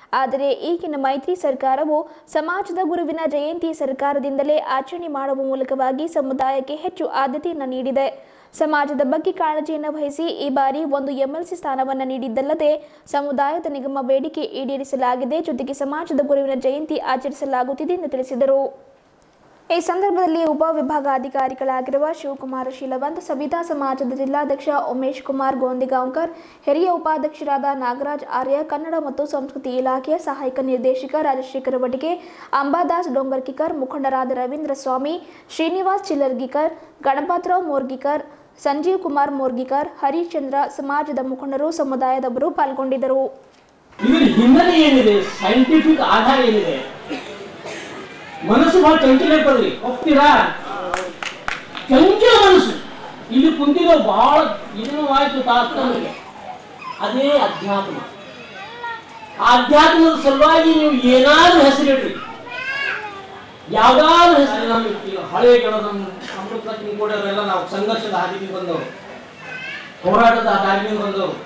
ಆದರೆ ಈಗಿನ ಮೈತ್ರಿ ಸರ್ಕಾರವು ಸಮಾಜದ ಗುರುವಿನ ಜಯಂತಿ ಸರ್ಕಾರದಿಂದಲೇ ಆಚರಣೆ ಮಾಡುವ ಮೂಲಕವಾಗಿ ಸಮುದಾಯಕ್ಕೆ ಹೆಚ್ಚು ಆದ್ಯತೆಯನ್ನು ನೀಡಿದೆ ಸಮಾಜದ ಬಗ್ಗೆ ಕಾಳಜಿಯನ್ನು ವಹಿಸಿ ಈ ಬಾರಿ ಒಂದು ಎಂಎಲ್ಸಿ ಸ್ಥಾನವನ್ನು ನೀಡಿದ್ದಲ್ಲದೆ ಸಮುದಾಯದ ನಿಗಮ ಬೇಡಿಕೆ ಈಡೇರಿಸಲಾಗಿದೆ ಜೊತೆಗೆ ಸಮಾಜದ ಗುರುವಿನ ಜಯಂತಿ ಆಚರಿಸಲಾಗುತ್ತಿದೆ ಎಂದು ತಿಳಿಸಿದರು ಈ ಸಂದರ್ಭದಲ್ಲಿ ಉಪವಿಭಾಗಾಧಿಕಾರಿಗಳಾಗಿರುವ ಶಿವಕುಮಾರ ಶೀಲವಂತ್ ಸವಿತಾ ಸಮಾಜದ ಜಿಲ್ಲಾಧ್ಯಕ್ಷ ಉಮೇಶ್ ಕುಮಾರ್ ಗೋಂದಿಗಾಂವ್ಕರ್ ಹಿರಿಯ ಉಪಾಧ್ಯಕ್ಷರಾದ ನಾಗರಾಜ್ ಆರ್ಯ ಕನ್ನಡ ಮತ್ತು ಸಂಸ್ಕೃತಿ ಇಲಾಖೆಯ ಸಹಾಯಕ ನಿರ್ದೇಶಕ ರಾಜಶೇಖರ ವಟಿಗೆ ಅಂಬಾದಾಸ್ ಡೊಂಗರ್ಕಿಕರ್ ಮುಖಂಡರಾದ ರವೀಂದ್ರ ಸ್ವಾಮಿ ಶ್ರೀನಿವಾಸ್ ಚಿಲ್ಲರ್ಗಿಕರ್ ಗಣಪತರಾವ್ ಮೋರ್ಗಿಕರ್ ಸಂಜೀವ್ ಕುಮಾರ್ ಮೋರ್ಗಿಕರ್ ಹರಿಶ್ಚಂದ್ರ ಸಮಾಜದ ಮುಖಂಡರು ಸಮುದಾಯದವರು ಪಾಲ್ಗೊಂಡಿದ್ದರು ಇದರ ಹಿನ್ನೆಲೆ ಏನಿದೆ ಸೈಂಟಿಫಿಕ್ ಆಧಾರ ಏನಿದೆ ಮನಸ್ಸು ಬಹಳ ಚಂಚಲ ಇರ್ತದ್ರಿ ಒಪ್ತೀರಾ ಚಂಚಲ ಮನಸ್ಸು ಇಲ್ಲಿ ಕುಂತಿರೋ ಬಹಳ ಏನೋ ಆಯ್ತು ತಾತು ನಮಗೆ ಅದೇ ಅಧ್ಯಾತ್ಮ ಆ ಅಧ್ಯಾತ್ಮದ ಸಲುವಾಗಿ ನೀವು ಏನಾದ್ರೂ ಹೆಸರಿಡ್ರಿ ಯಾವ್ದಾದ್ರು ಹೆಸರು ನಮ್ಮ ಈಗ ಹಳೆ ಕೆಲವು ನಮ್ಮ ಅಮೃತ ಲಕ್ಷ್ಮಿ ಕೂಡ ನಾವು ಸಂಘರ್ಷದ ಹಾದಿಗೆ ಬಂದವರು ಹೋರಾಟದ ಹಾದಿಗೆ ಬಂದವರು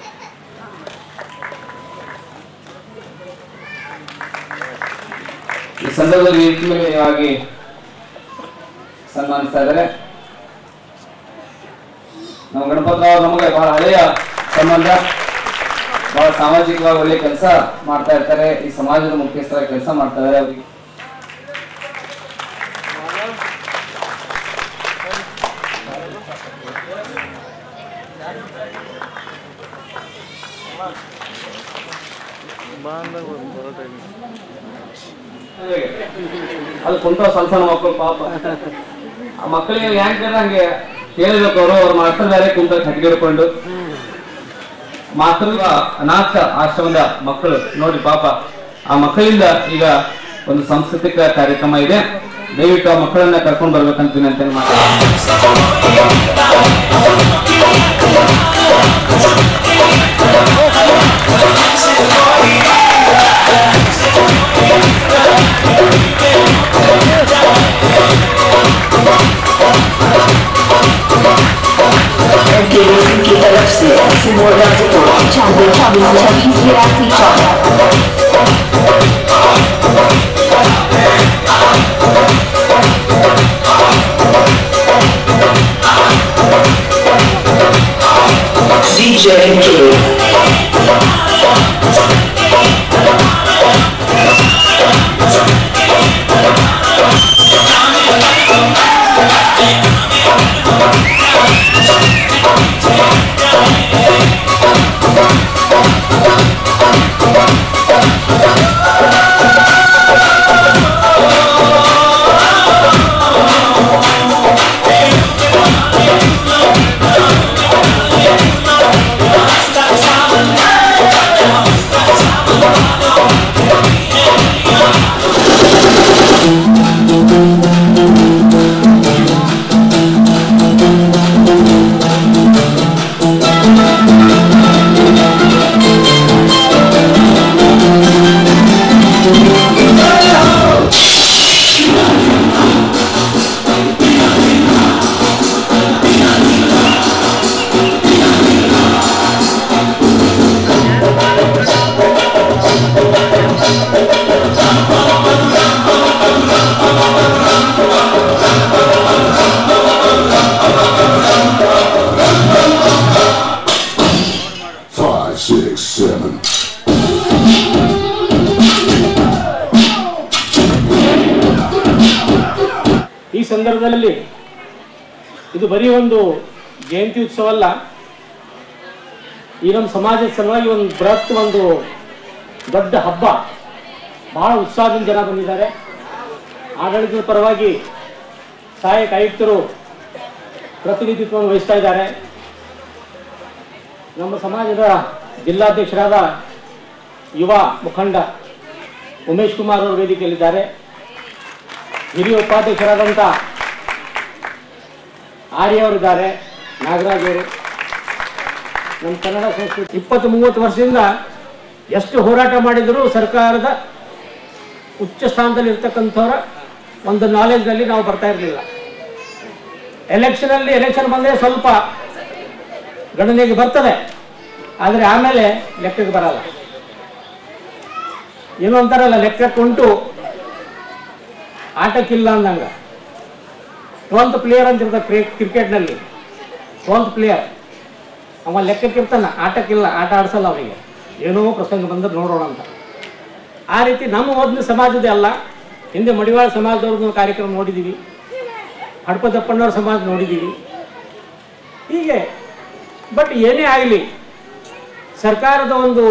ಈ ಸಂದರ್ಭದಲ್ಲಿ ರೀತಿಯಾಗಿ ಸನ್ಮಾನಿಸ್ತಾ ಇದ್ದಾರೆ ನಮ್ಮ ಗಣಪತರಾವ್ ನಮಗೆ ಬಹಳ ಹಳೆಯ ಸಂಬಂಧ ಬಹಳ ಸಾಮಾಜಿಕವಾಗಿ ಒಳ್ಳೆ ಕೆಲಸ ಮಾಡ್ತಾ ಇರ್ತಾರೆ ಈ ಸಮಾಜದ ಮುಖ್ಯಸ್ಥರ ಕೆಲಸ ಮಾಡ್ತಾ ಇದ್ದಾರೆ ಅವ್ರಿಗೆ ಅದು ಕುಂತ ಸಣ್ಣ ಸಣ್ಣ ಮಕ್ಕಳು ಪಾಪ ಆ ಮಕ್ಕಳಿಗೆ ಹೆಂಗ್ ಹಂಗೆ ಕೇಳಬೇಕು ಅವರು ಅವ್ರ ಮಾಸ್ತರ್ ಬೇರೆ ಕುಂತ ಕಟ್ಟಿಗೆ ಹಿಡ್ಕೊಂಡು ಮಾಸ್ತರ್ ಅನಾಥ ಆಶ್ರಮದ ಮಕ್ಕಳು ನೋಡಿ ಪಾಪ ಆ ಮಕ್ಕಳಿಂದ ಈಗ ಒಂದು ಸಾಂಸ್ಕೃತಿಕ ಕಾರ್ಯಕ್ರಮ ಇದೆ ದಯವಿಟ್ಟು ಆ ಮಕ್ಕಳನ್ನ ಕರ್ಕೊಂಡು ಬರ್ಬೇಕಂತ ವಿನಂತಿ की तरफ से ऐसे मोड़ा तो चांदी चाबी छब्बीस बिरासी चौदह DJ Kid. Five, six, seven. ಈ ಸಂದರ್ಭದಲ್ಲಿ ಇದು ಬರೀ ಒಂದು ಜಯಂತಿ ಉತ್ಸವ ಅಲ್ಲ ಈ ನಮ್ಮ ಸಮಾಜದ ಸಲುವಾಗಿ ಒಂದು ಬೃಹತ್ ಒಂದು ದೊಡ್ಡ ಹಬ್ಬ ಬಹಳ ಉತ್ಸಾಹದಿಂದ ಜನ ಬಂದಿದ್ದಾರೆ ಆಡಳಿತದ ಪರವಾಗಿ ಸಹಾಯಕ ಆಯುಕ್ತರು ಪ್ರತಿನಿಧಿತ್ವವನ್ನು ವಹಿಸ್ತಾ ಇದ್ದಾರೆ ನಮ್ಮ ಸಮಾಜದ ಜಿಲ್ಲಾಧ್ಯಕ್ಷರಾದ ಯುವ ಮುಖಂಡ ಉಮೇಶ್ ಕುಮಾರ್ ಅವರು ವೇದಿಕೆಯಲ್ಲಿದ್ದಾರೆ ಹಿರಿಯ ಉಪಾಧ್ಯಕ್ಷರಾದಂಥ ಆರ್ಯ ಅವರಿದ್ದಾರೆ ನಾಗರಾಜ್ ಅವರು ನಮ್ಮ ಕನ್ನಡ ಸಂಸ್ಕೃತಿ ಇಪ್ಪತ್ತು ಮೂವತ್ತು ವರ್ಷದಿಂದ ಎಷ್ಟು ಹೋರಾಟ ಮಾಡಿದರೂ ಸರ್ಕಾರದ ಉಚ್ಚ ಸ್ಥಾನದಲ್ಲಿ ಇರ್ತಕ್ಕಂಥವರ ಒಂದು ನಾಲೆಜ್ನಲ್ಲಿ ನಾವು ಬರ್ತಾ ಇರಲಿಲ್ಲ ಎಲೆಕ್ಷನಲ್ಲಿ ಎಲೆಕ್ಷನ್ ಬಂದರೆ ಸ್ವಲ್ಪ ಗಣನೆಗೆ ಬರ್ತದೆ ಆದರೆ ಆಮೇಲೆ ಲೆಕ್ಕಕ್ಕೆ ಬರಲ್ಲ ಏನೋ ಅಂತಾರಲ್ಲ ಲೆಕ್ಕಕ್ಕುಂಟು ಆಟಕ್ಕಿಲ್ಲ ಅಂದಂಗ ಟ್ವೆಲ್ತ್ ಪ್ಲೇಯರ್ ಅಂತ ಇರ್ತಾರೆ ಕ್ರಿಕೆಟ್ನಲ್ಲಿ ಟ್ವೆಲ್ತ್ ಪ್ಲೇಯರ್ ಅವ ಲೆಕ್ಕಕ್ಕಿರ್ತಾನ ಆಟಕ್ಕಿಲ್ಲ ಆಟ ಆಡ್ಸಲ್ಲ ಅವನಿಗೆ ಏನೋ ಪ್ರಸಂಗ ಬಂದ್ರೆ ನೋಡೋಣ ಅಂತ ಆ ರೀತಿ ನಮ್ಮ ಮೊದಲು ಸಮಾಜದ ಅಲ್ಲ ಹಿಂದೆ ಮಡಿವಾಳ ಸಮಾಜದವ್ರದ್ದು ಕಾರ್ಯಕ್ರಮ ನೋಡಿದ್ದೀವಿ ಹಡಪದಪ್ಪಣ್ಣವ್ರ ಸಮಾಜ ನೋಡಿದ್ದೀವಿ ಹೀಗೆ ಬಟ್ ಏನೇ ಆಗಲಿ ಸರ್ಕಾರದ ಒಂದು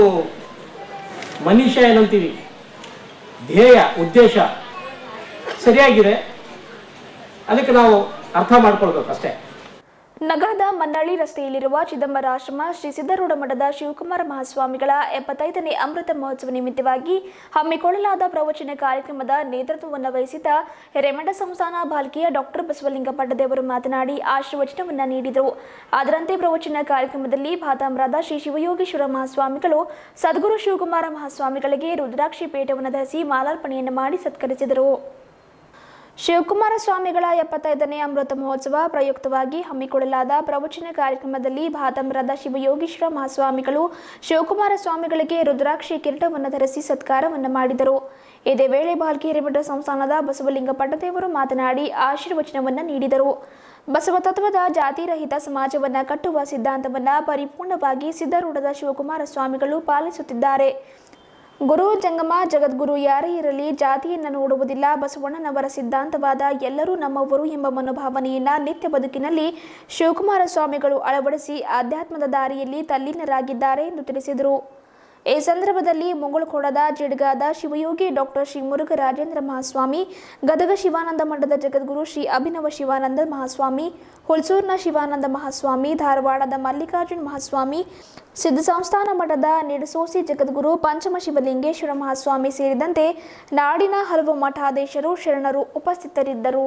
ಮನುಷ್ಯ ಏನಂತೀವಿ ಧ್ಯೇಯ ಉದ್ದೇಶ ಸರಿಯಾಗಿದೆ ಅದಕ್ಕೆ ನಾವು ಅರ್ಥ ಮಾಡ್ಕೊಳ್ಬೇಕು ಅಷ್ಟೇ ನಗರದ ಮನ್ನಳ್ಳಿ ರಸ್ತೆಯಲ್ಲಿರುವ ಚಿದಂಬರಾಶ್ರಮ ಶ್ರೀ ಸಿದ್ದರೂಢ ಮಠದ ಶಿವಕುಮಾರ ಮಹಾಸ್ವಾಮಿಗಳ ಎಪ್ಪತ್ತೈದನೇ ಅಮೃತ ಮಹೋತ್ಸವ ನಿಮಿತ್ತವಾಗಿ ಹಮ್ಮಿಕೊಳ್ಳಲಾದ ಪ್ರವಚನ ಕಾರ್ಯಕ್ರಮದ ನೇತೃತ್ವವನ್ನು ವಹಿಸಿದ್ದ ಹಿರೇಮಠ ಸಂಸ್ಥಾನ ಬಾಲ್ಕಿಯ ಡಾಕ್ಟರ್ ಬಸವಲಿಂಗ ಪಡ್ಡದೇವರು ಮಾತನಾಡಿ ಆಶೀರ್ವಚನವನ್ನು ನೀಡಿದರು ಅದರಂತೆ ಪ್ರವಚನ ಕಾರ್ಯಕ್ರಮದಲ್ಲಿ ಭಾತಾಮ್ರದ ಶ್ರೀ ಶಿವಯೋಗೀಶ್ವರ ಮಹಾಸ್ವಾಮಿಗಳು ಸದ್ಗುರು ಶಿವಕುಮಾರ ಮಹಾಸ್ವಾಮಿಗಳಿಗೆ ರುದ್ರಾಕ್ಷಿ ಪೀಠವನ್ನು ಧರಿಸಿ ಮಾಲಾರ್ಪಣೆಯನ್ನು ಮಾಡಿ ಸತ್ಕರಿಸಿದರು ಶಿವಕುಮಾರ ಸ್ವಾಮಿಗಳ ಎಪ್ಪತ್ತೈದನೇ ಅಮೃತ ಮಹೋತ್ಸವ ಪ್ರಯುಕ್ತವಾಗಿ ಹಮ್ಮಿಕೊಳ್ಳಲಾದ ಪ್ರವಚನ ಕಾರ್ಯಕ್ರಮದಲ್ಲಿ ಭಾತಂಬರದ ಶಿವಯೋಗೀಶ್ವರ ಮಹಾಸ್ವಾಮಿಗಳು ಶಿವಕುಮಾರ ಸ್ವಾಮಿಗಳಿಗೆ ರುದ್ರಾಕ್ಷಿ ಕಿರೀಟವನ್ನು ಧರಿಸಿ ಸತ್ಕಾರವನ್ನು ಮಾಡಿದರು ಇದೇ ವೇಳೆ ಬಾಲ್ಕಿ ಹಿರೇಮಠ ಸಂಸ್ಥಾನದ ಬಸವಲಿಂಗ ಪಟ್ಟದೇವರು ಮಾತನಾಡಿ ಆಶೀರ್ವಚನವನ್ನು ನೀಡಿದರು ಬಸವ ತತ್ವದ ಜಾತಿರಹಿತ ಸಮಾಜವನ್ನು ಕಟ್ಟುವ ಸಿದ್ಧಾಂತವನ್ನು ಪರಿಪೂರ್ಣವಾಗಿ ಸಿದ್ಧಾರೂಢದ ಶಿವಕುಮಾರ ಸ್ವಾಮಿಗಳು ಪಾಲಿಸುತ್ತಿದ್ದಾರೆ ಗುರು ಜಂಗಮ ಜಗದ್ಗುರು ಯಾರೇ ಇರಲಿ ಜಾತಿಯನ್ನು ನೋಡುವುದಿಲ್ಲ ಬಸವಣ್ಣನವರ ಸಿದ್ಧಾಂತವಾದ ಎಲ್ಲರೂ ನಮ್ಮವರು ಎಂಬ ಮನೋಭಾವನೆಯನ್ನ ನಿತ್ಯ ಬದುಕಿನಲ್ಲಿ ಶಿವಕುಮಾರ ಸ್ವಾಮಿಗಳು ಅಳವಡಿಸಿ ಆಧ್ಯಾತ್ಮದ ದಾರಿಯಲ್ಲಿ ತಲ್ಲೀನರಾಗಿದ್ದಾರೆ ಎಂದು ತಿಳಿಸಿದರು ಈ ಸಂದರ್ಭದಲ್ಲಿ ಮುಂಗಳಕೋಡದ ಜಿಡ್ಗಾದ ಶಿವಯೋಗಿ ಡಾಕ್ಟರ್ ಶ್ರೀ ಮುರುಘರಾಜೇಂದ್ರ ಮಹಾಸ್ವಾಮಿ ಗದಗ ಶಿವಾನಂದ ಮಠದ ಜಗದ್ಗುರು ಶ್ರೀ ಅಭಿನವ ಶಿವಾನಂದ ಮಹಾಸ್ವಾಮಿ ಹುಲ್ಸೂರ್ನ ಶಿವಾನಂದ ಮಹಾಸ್ವಾಮಿ ಧಾರವಾಡದ ಮಲ್ಲಿಕಾರ್ಜುನ ಮಹಾಸ್ವಾಮಿ ಸಿದ್ಧ ಸಂಸ್ಥಾನ ಮಠದ ನಿಡಸೋಸಿ ಜಗದ್ಗುರು ಪಂಚಮ ಶಿವಲಿಂಗೇಶ್ವರ ಮಹಾಸ್ವಾಮಿ ಸೇರಿದಂತೆ ನಾಡಿನ ಹಲವು ಮಠಾಧೀಶರು ಶರಣರು ಉಪಸ್ಥಿತರಿದ್ದರು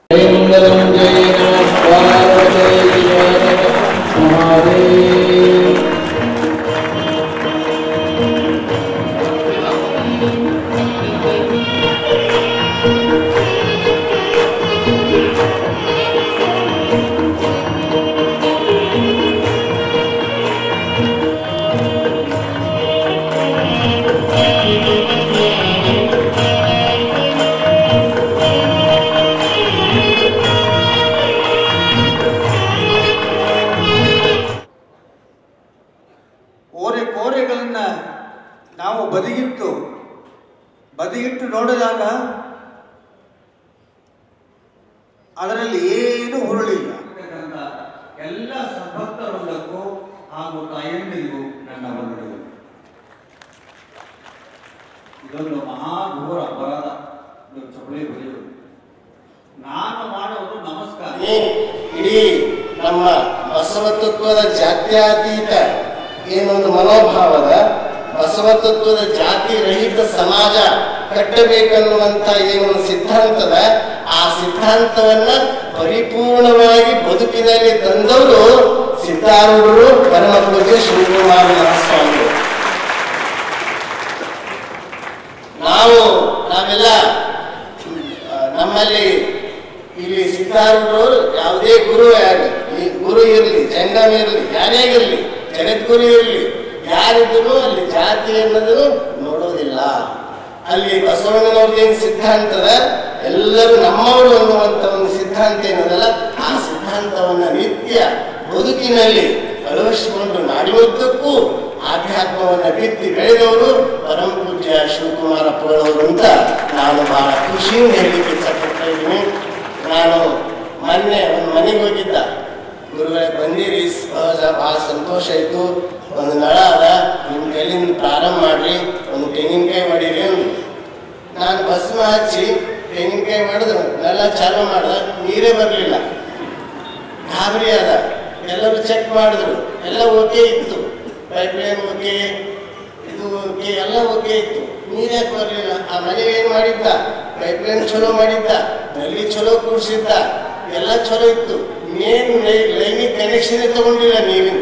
ಓರೆ ಕೋರೆಗಳನ್ನ ನಾವು ಬದಿಗಿಟ್ಟು ಬದಿಗಿಟ್ಟು ನೋಡಿದಾಗ ಅದರಲ್ಲಿ ಏನು ಹುರುಳಿಲ್ಲ ಎಲ್ಲ ಭಕ್ತರೊಂದಕ್ಕೂ ಹಾಗೂ ತಾಯಂದಿರಿಗೂ ನನ್ನ ವಂದನೆಗಳು ಇದೊಂದು ಮಹಾಘೋರ ಅಪರಾಧ ಇದೊಂದು ಚಪಳಿ ಬರೆಯುವುದು ನಾನು ಮಾಡೋದು ನಮಸ್ಕಾರ ಇಡೀ ನಮ್ಮ ಬಸವತತ್ವದ ಜಾತ್ಯತೀತ ಏನೊಂದು ಮನೋಭಾವದ ಬಸವತತ್ವದ ಜಾತಿ ರಹಿತ ಸಮಾಜ ಕಟ್ಟಬೇಕನ್ನುವಂತ ಏನೊಂದು ಸಿದ್ಧಾಂತದ ಆ ಸಿದ್ಧಾಂತವನ್ನ ಪರಿಪೂರ್ಣವಾಗಿ ಬದುಕಿನಲ್ಲಿ ತಂದವರು ಸಿದ್ಧಾರೂಢರು ಪರಮ ಪೂಜ್ಯ ಶಿವಕುಮಾರ ಮಹಾಸ್ವಾಮಿಗಳು ನಾವು ನಾವೆಲ್ಲ ಆ, ನಮ್ಮಲ್ಲಿ ಇಲ್ಲಿ ಸಿದ್ಧಾರೂಢರು ಯಾವುದೇ ಗುರು ಯಾರು ಈ ಗುರು ಇರಲಿ ಜಂಗಮ ಇರಲಿ ಯಾರೇ ಇರಲಿ ಜಗದ್ಗುರು ಇರಲಿ ಯಾರಿದ್ರು ಅಲ್ಲಿ ಜಾತಿ ಅನ್ನೋದನ್ನು ನೋಡೋದಿಲ್ಲ ಅಲ್ಲಿ ಬಸವಣ್ಣನವ್ರದ್ದೇನು ಸಿದ್ಧಾಂತದ ಎಲ್ಲರೂ ನಮ್ಮವರು ಅನ್ನುವಂತ ಒಂದು ಸಿದ್ಧಾಂತ ಏನದಲ್ಲ ಆ ಸಿದ್ಧಾಂತವನ್ನ ನಿತ್ಯ ಬದುಕಿನಲ್ಲಿ ಅಳವಡಿಸಿಕೊಂಡು ನಾಡಿನುದ್ದಕ್ಕೂ ಆಧ್ಯಾತ್ಮವನ್ನ ಬಿತ್ತಿ ಬೆಳೆದವರು ಪರಮ ಪೂಜ್ಯ ಶಿವಕುಮಾರ ಅಪ್ಪಗಳವರು ಅಂತ ನಾನು ಬಹಳ ಖುಷಿಯಿಂದ ಹೇಳಲಿಕ್ಕೆ ಇಷ್ಟಪಡ್ತಾ ಇದ್ದೀನಿ ನಾನು ಮೊನ್ನೆ ಒಂದು ಮನೆಗೆ ಹೋಗಿದ್ದ ಗುರುಗಳೇ ಬಂದಿರಿ ಸಹಜ ಬಹಳ ಸಂತೋಷ ಆಯ್ತು ಒಂದು ನಳ ಅದ ನಿಮ್ಮ ಕೈಲಿಂದ ಪ್ರಾರಂಭ ಮಾಡ್ರಿ ಒಂದು ತೆಂಗಿನಕಾಯಿ ಹೊಡೀರಿ ಅಂದ್ರು ನಾನು ಭಸ್ಮ ಹಚ್ಚಿ ತೆಂಗಿನಕಾಯಿ ಹೊಡೆದು ನೆಲ ಚಾಲು ಮಾಡ್ದೆ ನೀರೇ ಬರಲಿಲ್ಲ ಗಾಬರಿ ಅದ ಎಲ್ಲರೂ ಚೆಕ್ ಮಾಡಿದ್ರು ಎಲ್ಲ ಓಕೆ ಇತ್ತು ಪೈಪ್ ಲೈನ್ ಓಕೆ ಇದು ಓಕೆ ಎಲ್ಲ ಓಕೆ ಇತ್ತು ನೀರ್ಯಾಕೆ ಬರಲಿಲ್ಲ ಆ ಮನೆ ಏನು ಮಾಡಿದ್ದ ಪೈಪ್ ಲೈನ್ ಚಲೋ ಮಾಡಿದ್ದ ನಲ್ಲಿ ಚಲೋ ಕೂಡಿಸಿದ್ದ ಎಲ್ಲ ಚಲೋ ಇತ್ತು ಮೇನ್ ಲೈನಿಗೆ ಕನೆಕ್ಷನ್ ತಗೊಂಡಿಲ್ಲ ನೀರಿನ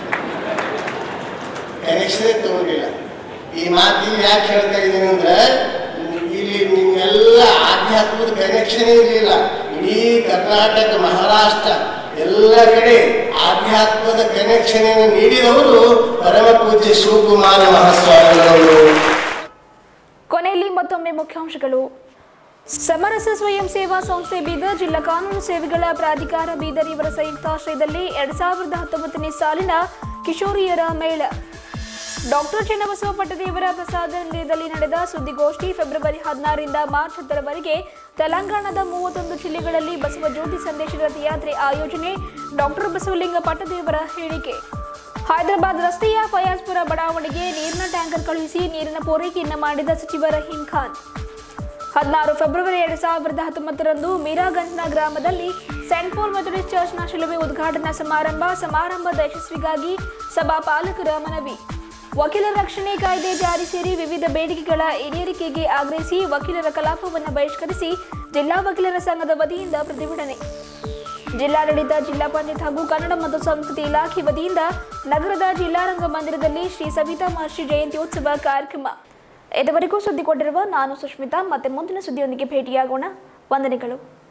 ಕನೆಕ್ಷನ್ ತಗೊಂಡಿಲ್ಲ ಈ ಮಾತು ಇಲ್ಲಿ ಯಾಕೆ ಹೇಳ್ತಾ ಇದ್ದೀನಿ ಅಂದ್ರೆ ಇಲ್ಲಿ ನಿಮ್ಮೆಲ್ಲ ಆಧ್ಯಾತ್ಮದ ಕನೆಕ್ಷನ್ ಇರಲಿಲ್ಲ ಇಡೀ ಕರ್ನಾಟಕ ಮಹಾರಾಷ್ಟ್ರ ಎಲ್ಲ ಕಡೆ ಆಧ್ಯಾತ್ಮದ ಕನೆಕ್ಷನ್ ನೀಡಿದವರು ಪರಮ ಪೂಜ್ಯ ಶಿವಕುಮಾರ ಮಹಾಸ್ವಾಮಿಗಳು ಮತ್ತೊಮ್ಮೆ ಮುಖ್ಯಾಂಶಗಳು ಸಮರಸ ಸ್ವಯಂ ಸೇವಾ ಸಂಸ್ಥೆ ಬೀದರ್ ಜಿಲ್ಲಾ ಕಾನೂನು ಸೇವೆಗಳ ಪ್ರಾಧಿಕಾರ ಬೀದರ್ ಇವರ ಸಂಯುಕ್ತಾಶ್ರಯದಲ್ಲಿ ಎರಡ್ ಸಾವಿರದ ಹತ್ತೊಂಬತ್ತನೇ ಸಾಲಿನ ಕಿಶೋರಿಯರ ಮೇಳ ಡಾಕ್ಟರ್ ಚೆನ್ನಬಸವ ಪಟ್ಟದೇವರ ಪ್ರಸಾದ ನಿಲಯದಲ್ಲಿ ನಡೆದ ಸುದ್ದಿಗೋಷ್ಠಿ ಫೆಬ್ರವರಿ ಹದಿನಾರರಿಂದ ಮಾರ್ಚ್ ಹತ್ತರವರೆಗೆ ತೆಲಂಗಾಣದ ಮೂವತ್ತೊಂದು ಜಿಲ್ಲೆಗಳಲ್ಲಿ ಬಸವ ಜ್ಯೋತಿ ಸಂದೇಶ ರಥಯಾತ್ರೆ ಆಯೋಜನೆ ಡಾಕ್ಟರ್ ಬಸವಲಿಂಗ ಪಟ್ಟದೇವರ ಹೇಳಿಕೆ ಹೈದರಾಬಾದ್ ರಸ್ತೆಯ ಫಯಾಜ್ಪುರ ಬಡಾವಣೆಗೆ ನೀರಿನ ಟ್ಯಾಂಕರ್ ಕಳುಹಿಸಿ ನೀರಿನ ಪೂರೈಕೆಯನ್ನು ಮಾಡಿದ ಸಚಿವ ರಹೀಂ ಖಾನ್ ಹದಿನಾರು ಫೆಬ್ರವರಿ ಎರಡ್ ಸಾವಿರದ ಹತ್ತೊಂಬತ್ತರಂದು ಮೀರಾಗಂಜ್ನ ಗ್ರಾಮದಲ್ಲಿ ಸೆಂಟ್ ಪೋಲ್ ಮೆಥಡಿಸ್ಟ್ ಚರ್ಚ್ನ ಶಿಲುಬೆ ಉದ್ಘಾಟನಾ ಸಮಾರಂಭ ಸಮಾರಂಭದ ಯಶಸ್ವಿಗಾಗಿ ಸಭಾ ಪಾಲಕರ ಮನವಿ ವಕೀಲರ ರಕ್ಷಣೆ ಕಾಯ್ದೆ ಜಾರಿ ಸೇರಿ ವಿವಿಧ ಬೇಡಿಕೆಗಳ ಈಡೇರಿಕೆಗೆ ಆಗ್ರಹಿಸಿ ವಕೀಲರ ಕಲಾಪವನ್ನು ಬಹಿಷ್ಕರಿಸಿ ಜಿಲ್ಲಾ ವಕೀಲರ ಸಂಘದ ವತಿಯಿಂದ ಪ್ರತಿಭಟನೆ ಜಿಲ್ಲಾಡಳಿತ ಜಿಲ್ಲಾ ಪಂಚಾಯತ್ ಹಾಗೂ ಕನ್ನಡ ಮತ್ತು ಸಂಸ್ಕೃತಿ ಇಲಾಖೆ ವತಿಯಿಂದ ನಗರದ ಜಿಲ್ಲಾ ರಂಗಮಂದಿರದಲ್ಲಿ ಶ್ರೀ ಸವಿತಾ ಮಹರ್ಷಿ ಜಯಂತ್ಯೋತ್ಸವ ಕಾರ್ಯಕ್ರಮ ಇದುವರೆಗೂ ಸುದ್ದಿ ಕೊಟ್ಟಿರುವ ನಾನು ಸುಷ್ಮಿತಾ ಮತ್ತೆ ಮುಂದಿನ ಸುದ್ದಿಯೊಂದಿಗೆ ಭೇಟಿಯಾಗೋಣ ವಂದನೆಗಳು